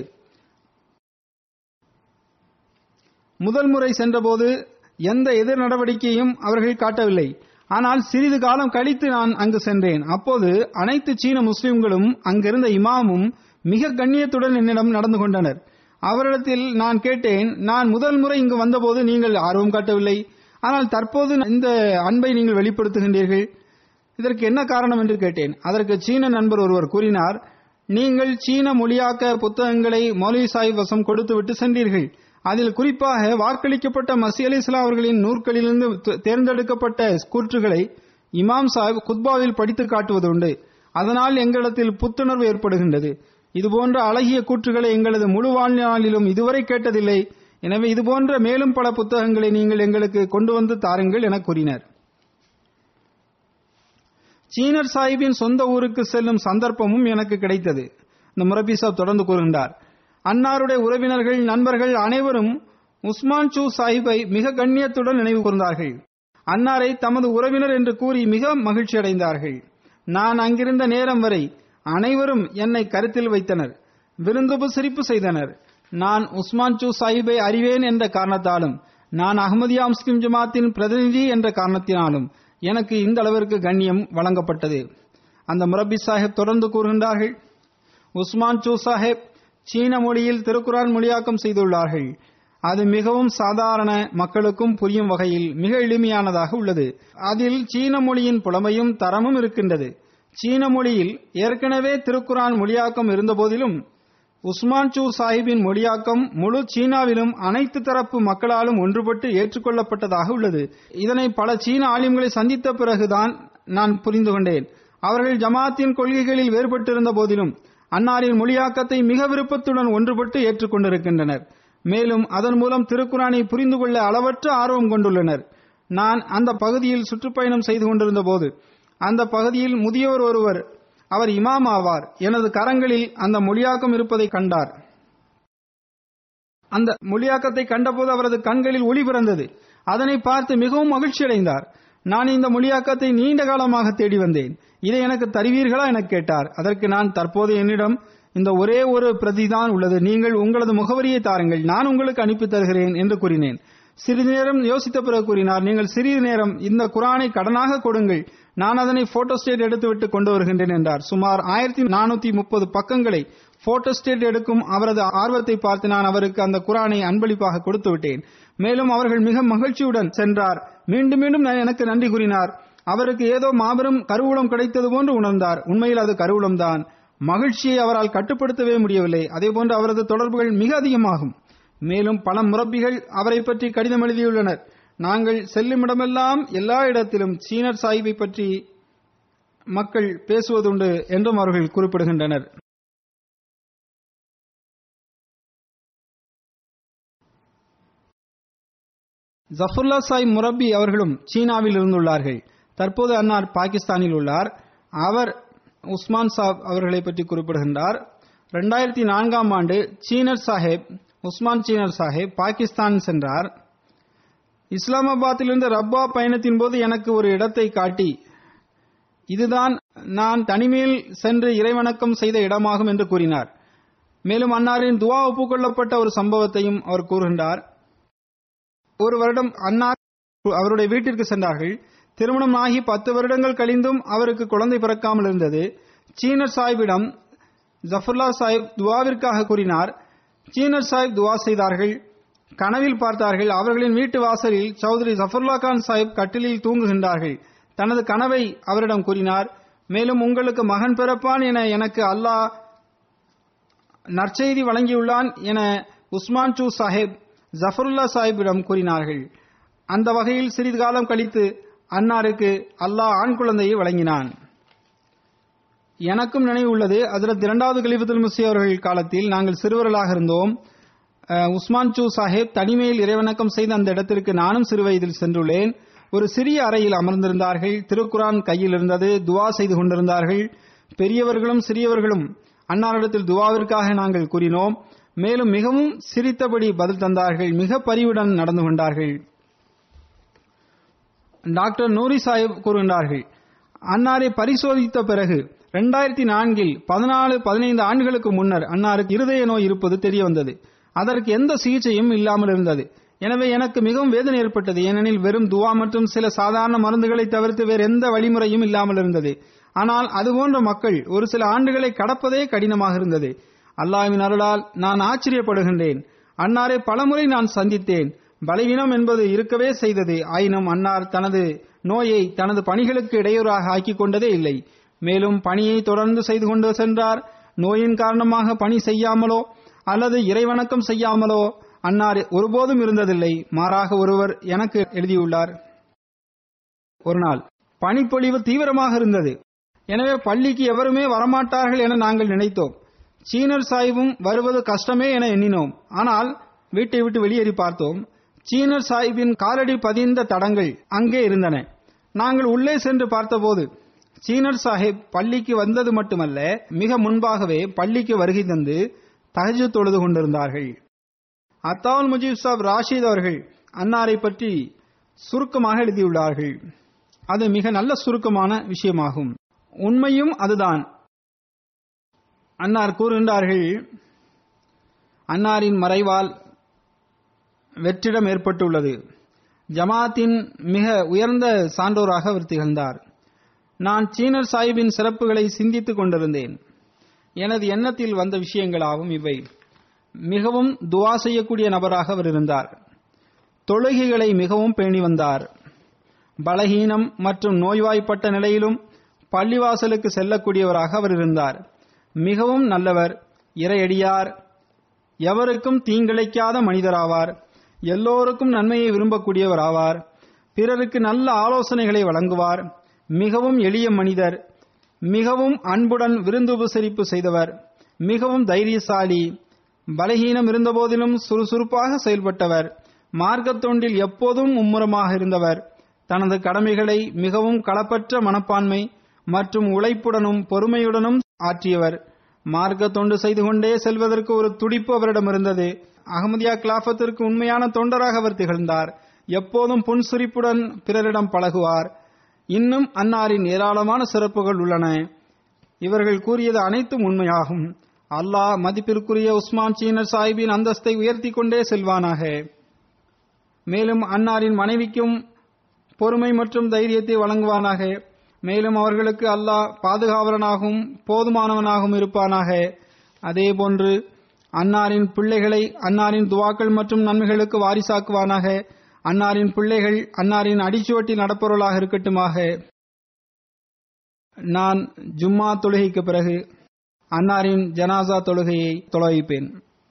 S2: முதல் முறை சென்றபோது எந்த எதிர் நடவடிக்கையும் அவர்கள் காட்டவில்லை ஆனால் சிறிது காலம் கழித்து நான் அங்கு சென்றேன் அப்போது அனைத்து சீன முஸ்லிம்களும் அங்கிருந்த இமாமும் மிக கண்ணியத்துடன் என்னிடம் நடந்து கொண்டனர் அவரிடத்தில் நான் கேட்டேன் நான் முதல் முறை இங்கு வந்தபோது நீங்கள் ஆர்வம் காட்டவில்லை ஆனால் தற்போது இந்த அன்பை நீங்கள் வெளிப்படுத்துகின்றீர்கள் இதற்கு என்ன காரணம் என்று கேட்டேன் அதற்கு சீன நண்பர் ஒருவர் கூறினார் நீங்கள் சீன மொழியாக்க புத்தகங்களை மௌலவி சாஹிப் வசம் கொடுத்துவிட்டு சென்றீர்கள் அதில் குறிப்பாக வாக்களிக்கப்பட்ட மசி அலி இஸ்லாம் அவர்களின் நூற்களிலிருந்து தே- தேர்ந்தெடுக்கப்பட்ட கூற்றுகளை இமாம் சாஹிப் குத்பாவில் படித்து காட்டுவது உண்டு அதனால் எங்களிடத்தில் புத்துணர்வு ஏற்படுகின்றது இதுபோன்ற அழகிய கூற்றுகளை எங்களது முழு வாழ்நாளிலும் இதுவரை கேட்டதில்லை எனவே இதுபோன்ற மேலும் பல புத்தகங்களை நீங்கள் எங்களுக்கு கொண்டு வந்து தாருங்கள் என கூறினர் சீனர் சாஹிப்பின் சொந்த ஊருக்கு செல்லும் சந்தர்ப்பமும் எனக்கு கிடைத்தது இந்த முரபி சாப் தொடர்ந்து கூறுகின்றார் அன்னாருடைய உறவினர்கள் நண்பர்கள் அனைவரும் உஸ்மான் சூ சாஹிப்பை மிக கண்ணியத்துடன் நினைவு கூர்ந்தார்கள் அன்னாரை தமது உறவினர் என்று கூறி மிக மகிழ்ச்சி அடைந்தார்கள் நான் அங்கிருந்த நேரம் வரை அனைவரும் என்னை கருத்தில் வைத்தனர் விருந்துபசரிப்பு செய்தனர் நான் உஸ்மான் சூ சாஹிப்பை அறிவேன் என்ற காரணத்தாலும் நான் அகமதியா முஸ்லிம் ஜமாத்தின் பிரதிநிதி என்ற காரணத்தினாலும் எனக்கு இந்த அளவிற்கு கண்ணியம் வழங்கப்பட்டது அந்த முரப்பி சாஹிப் தொடர்ந்து கூறுகின்றார்கள் உஸ்மான் சூ சாஹிப் சீன மொழியில் திருக்குரான் மொழியாக்கம் செய்துள்ளார்கள் அது மிகவும் சாதாரண மக்களுக்கும் புரியும் வகையில் மிக எளிமையானதாக உள்ளது அதில் சீன மொழியின் புலமையும் தரமும் இருக்கின்றது சீன மொழியில் ஏற்கனவே திருக்குரான் மொழியாக்கம் இருந்தபோதிலும் உஸ்மான் சூ சாஹிப்பின் மொழியாக்கம் முழு சீனாவிலும் அனைத்து தரப்பு மக்களாலும் ஒன்றுபட்டு ஏற்றுக்கொள்ளப்பட்டதாக உள்ளது இதனை பல சீன ஆலிம்களை சந்தித்த பிறகுதான் நான் புரிந்து கொண்டேன் அவர்கள் ஜமாத்தின் கொள்கைகளில் வேறுபட்டிருந்த போதிலும் அன்னாரின் மொழியாக்கத்தை மிக விருப்பத்துடன் ஒன்றுபட்டு ஏற்றுக்கொண்டிருக்கின்றனர் மேலும் அதன் மூலம் திருக்குறானை புரிந்து கொள்ள அளவற்ற ஆர்வம் கொண்டுள்ளனர் நான் அந்த பகுதியில் சுற்றுப்பயணம் செய்து கொண்டிருந்த போது அந்த பகுதியில் முதியவர் ஒருவர் அவர் இமாம் ஆவார் எனது கரங்களில் அந்த மொழியாக்கம் இருப்பதை கண்டார் அந்த மொழியாக்கத்தை கண்டபோது அவரது கண்களில் ஒளி பிறந்தது அதனை பார்த்து மிகவும் மகிழ்ச்சி அடைந்தார் நான் இந்த மொழியாக்கத்தை நீண்ட காலமாக தேடி வந்தேன் இதை எனக்கு தருவீர்களா என கேட்டார் அதற்கு நான் தற்போது என்னிடம் இந்த ஒரே ஒரு பிரதிதான் உள்ளது நீங்கள் உங்களது முகவரியை தாருங்கள் நான் உங்களுக்கு அனுப்பி தருகிறேன் என்று கூறினேன் சிறிது நேரம் யோசித்த பிறகு கூறினார் நீங்கள் சிறிது நேரம் இந்த குரானை கடனாக கொடுங்கள் நான் அதனை போட்டோ ஸ்டேட் எடுத்துவிட்டு கொண்டு வருகின்றேன் என்றார் சுமார் ஆயிரத்தி நானூத்தி முப்பது பக்கங்களை போட்டோ ஸ்டேட் எடுக்கும் அவரது ஆர்வத்தை பார்த்து நான் அவருக்கு அந்த குரானை அன்பளிப்பாக கொடுத்து விட்டேன் மேலும் அவர்கள் மிக மகிழ்ச்சியுடன் சென்றார் மீண்டும் மீண்டும் எனக்கு நன்றி கூறினார் அவருக்கு ஏதோ மாபெரும் கருவூலம் கிடைத்தது போன்று உணர்ந்தார் உண்மையில் அது கருவூலம்தான் மகிழ்ச்சியை அவரால் கட்டுப்படுத்தவே முடியவில்லை அதேபோன்று அவரது தொடர்புகள் மிக அதிகமாகும் மேலும் பல முரப்பிகள் அவரை பற்றி கடிதம் எழுதியுள்ளனர் நாங்கள் செல்லுமிடமெல்லாம் எல்லா இடத்திலும் சீனர் சாஹிப்பை பற்றி மக்கள் பேசுவதுண்டு என்றும் அவர்கள் குறிப்பிடுகின்றனர் ஜஃபுல்லா சாய் முரப்பி அவர்களும் சீனாவில் இருந்துள்ளார்கள் தற்போது அன்னார் பாகிஸ்தானில் உள்ளார் அவர் உஸ்மான் சாப் அவர்களை பற்றி குறிப்பிடுகின்றார் இரண்டாயிரத்தி நான்காம் ஆண்டு சீனர் சாஹேப் உஸ்மான் சீனர் சாஹேப் பாகிஸ்தான் சென்றார் இஸ்லாமாபாத்திலிருந்து ரப்பா பயணத்தின் போது எனக்கு ஒரு இடத்தை காட்டி இதுதான் நான் தனிமையில் சென்று இறைவணக்கம் செய்த இடமாகும் என்று கூறினார் மேலும் அன்னாரின் துவா ஒப்புக்கொள்ளப்பட்ட ஒரு சம்பவத்தையும் அவர் கூறுகின்றார் ஒரு வருடம் அன்னார் அவருடைய வீட்டிற்கு சென்றார்கள் திருமணம் ஆகி பத்து வருடங்கள் கழிந்தும் அவருக்கு குழந்தை பிறக்காமல் இருந்தது சீனர் சாஹிப்பிடம் ஜஃபர்லா சாஹிப் துவாவிற்காக கூறினார் சீனர் சாஹிப் துவா செய்தார்கள் கனவில் பார்த்தார்கள் அவர்களின் வீட்டு வாசலில் சௌத்ரி ஜஃபர்லா கான் சாஹிப் கட்டிலில் தூங்குகின்றார்கள் தனது கனவை அவரிடம் கூறினார் மேலும் உங்களுக்கு மகன் பிறப்பான் என எனக்கு அல்லாஹ் நற்செய்தி வழங்கியுள்ளான் என உஸ்மான் சூ சாஹிப் ஜஃபருல்லா சாஹிப்பிடம் கூறினார்கள் அந்த வகையில் சிறிது காலம் கழித்து அன்னாருக்கு அல்லாஹ் ஆண் குழந்தையை வழங்கினான் எனக்கும் நினைவு உள்ளது அதில் இரண்டாவது கலிஃபத்துல் முசி அவர்கள் காலத்தில் நாங்கள் சிறுவர்களாக இருந்தோம் உஸ்மான் சூ சாஹிப் தனிமையில் இறைவணக்கம் செய்த அந்த இடத்திற்கு நானும் சிறு வயதில் சென்றுள்ளேன் ஒரு சிறிய அறையில் அமர்ந்திருந்தார்கள் திருக்குரான் கையில் இருந்தது துவா செய்து கொண்டிருந்தார்கள் பெரியவர்களும் சிறியவர்களும் அன்னாரிடத்தில் துவாவிற்காக நாங்கள் கூறினோம் மேலும் மிகவும் சிரித்தபடி பதில் தந்தார்கள் மிக பரிவுடன் நடந்து கொண்டார்கள் டாக்டர் நூரி சாஹிப் கூறுகின்றார்கள் அன்னாரை பரிசோதித்த பிறகு இரண்டாயிரத்தி நான்கில் பதினாலு பதினைந்து ஆண்டுகளுக்கு முன்னர் அன்னாருக்கு இருதய நோய் இருப்பது தெரிய வந்தது அதற்கு எந்த சிகிச்சையும் இல்லாமல் இருந்தது எனவே எனக்கு மிகவும் வேதனை ஏற்பட்டது ஏனெனில் வெறும் துவா மற்றும் சில சாதாரண மருந்துகளை தவிர்த்து வேறு எந்த வழிமுறையும் இல்லாமல் இருந்தது ஆனால் அதுபோன்ற மக்கள் ஒரு சில ஆண்டுகளை கடப்பதே கடினமாக இருந்தது அல்லாஹ்வின் அருளால் நான் ஆச்சரியப்படுகின்றேன் அன்னாரை பலமுறை நான் சந்தித்தேன் பலவீனம் என்பது இருக்கவே செய்தது ஆயினும் அன்னார் தனது நோயை தனது பணிகளுக்கு இடையூறாக ஆக்கிக் கொண்டதே இல்லை மேலும் பணியை தொடர்ந்து செய்து கொண்டு சென்றார் நோயின் காரணமாக பணி செய்யாமலோ அல்லது இறைவணக்கம் செய்யாமலோ அன்னார் ஒருபோதும் இருந்ததில்லை மாறாக ஒருவர் எனக்கு எழுதியுள்ளார் ஒரு நாள் பனிப்பொழிவு தீவிரமாக இருந்தது எனவே பள்ளிக்கு எவருமே வரமாட்டார்கள் என நாங்கள் நினைத்தோம் சீனர் சாஹிபும் வருவது கஷ்டமே என எண்ணினோம் ஆனால் வீட்டை விட்டு வெளியேறி பார்த்தோம் சீனர் சாஹிப்பின் காலடி பதிந்த தடங்கள் அங்கே இருந்தன நாங்கள் உள்ளே சென்று பார்த்தபோது சீனர் சாஹிப் பள்ளிக்கு வந்தது மட்டுமல்ல மிக முன்பாகவே பள்ளிக்கு வருகை தந்து தஹஜு தொழுது கொண்டிருந்தார்கள் அத்தாவுல் முஜீப் சாப் ராஷித் அவர்கள் அன்னாரை பற்றி சுருக்கமாக எழுதியுள்ளார்கள் அது மிக நல்ல சுருக்கமான விஷயமாகும் உண்மையும் அதுதான் அன்னார் கூறுகின்றார்கள் அன்னாரின் மறைவால் வெற்றிடம் ஏற்பட்டுள்ளது ஜமாத்தின் மிக உயர்ந்த சான்றோராக அவர் திகழ்ந்தார் நான் சீனர் சாஹிப்பின் சிறப்புகளை சிந்தித்துக் கொண்டிருந்தேன் எனது எண்ணத்தில் வந்த விஷயங்களாகும் இவை மிகவும் துவா செய்யக்கூடிய நபராக அவர் இருந்தார் தொழுகைகளை மிகவும் பேணி வந்தார் பலகீனம் மற்றும் நோய்வாய்ப்பட்ட நிலையிலும் பள்ளிவாசலுக்கு செல்லக்கூடியவராக அவர் இருந்தார் மிகவும் நல்லவர் இறையடியார் எவருக்கும் தீங்கிழைக்காத மனிதராவார் எல்லோருக்கும் நன்மையை விரும்பக்கூடியவர் ஆவார் பிறருக்கு நல்ல ஆலோசனைகளை வழங்குவார் மிகவும் எளிய மனிதர் மிகவும் அன்புடன் விருந்து உபசரிப்பு செய்தவர் மிகவும் தைரியசாலி பலகீனம் இருந்தபோதிலும் சுறுசுறுப்பாக செயல்பட்டவர் மார்க்கத் தொண்டில் எப்போதும் மும்முரமாக இருந்தவர் தனது கடமைகளை மிகவும் களப்பற்ற மனப்பான்மை மற்றும் உழைப்புடனும் பொறுமையுடனும் ஆற்றியவர் மார்க்க தொண்டு செய்து கொண்டே செல்வதற்கு ஒரு துடிப்பு அவரிடம் இருந்தது அகமதியா கிலாபத்திற்கு உண்மையான தொண்டராக அவர் திகழ்ந்தார் எப்போதும் புன்சிரிப்புடன் பிறரிடம் பழகுவார் இன்னும் அன்னாரின் ஏராளமான சிறப்புகள் உள்ளன இவர்கள் கூறியது அனைத்தும் உண்மையாகும் அல்லாஹ் மதிப்பிற்குரிய உஸ்மான் சீனர் சாஹிபின் அந்தஸ்தை உயர்த்தி கொண்டே செல்வானாக மேலும் அன்னாரின் மனைவிக்கும் பொறுமை மற்றும் தைரியத்தை வழங்குவானாக மேலும் அவர்களுக்கு அல்லாஹ் பாதுகாவலனாகவும் போதுமானவனாகவும் இருப்பானாக அதேபோன்று அன்னாரின் பிள்ளைகளை அன்னாரின் துவாக்கள் மற்றும் நன்மைகளுக்கு வாரிசாக்குவானாக அன்னாரின் பிள்ளைகள் அன்னாரின் அடிச்சுவட்டில் நடப்பவர்களாக இருக்கட்டுமாக நான் ஜும்மா தொழுகைக்கு பிறகு அன்னாரின் ஜனாசா தொழுகையை தொலைவிப்பேன்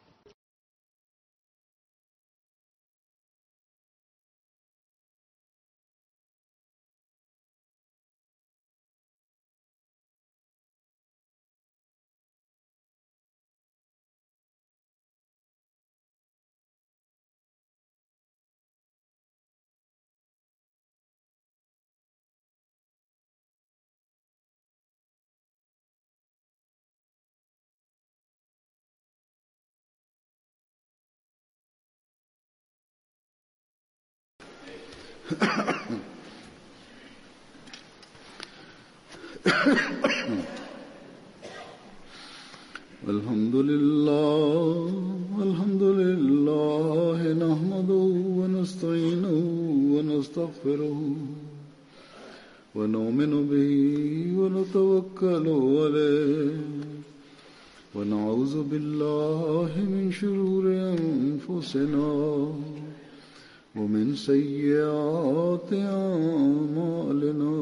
S1: الحمد لله الحمد لله نحمده ونستعينه ونستغفره ونؤمن به ونتوكل عليه ونعوذ بالله من شرور أنفسنا ومن سيئات أعمالنا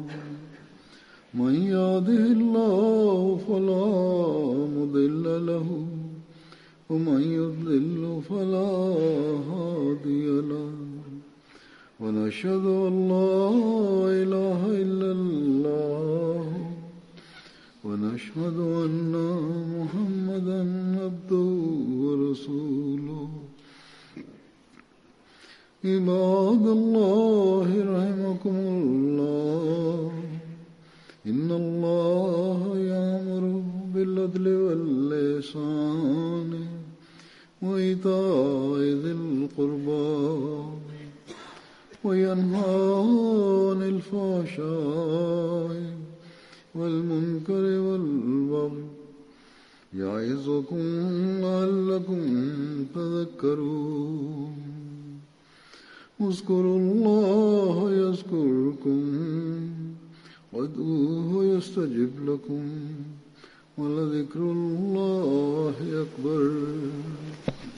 S1: من يهده الله فلا مضل له ومن يضلل فلا هادي له ونشهد أن لا إله إلا الله ونشهد أن محمدا عبده ورسوله عباد الله رحمكم الله إن الله يأمر بالعدل واللسان وإيتاء ذي القربى وينهى عن الفحشاء والمنكر والبغي يعظكم لعلكم تذكرون اذكروا الله يذكركم وادعوه يستجب لكم ولذكر الله أكبر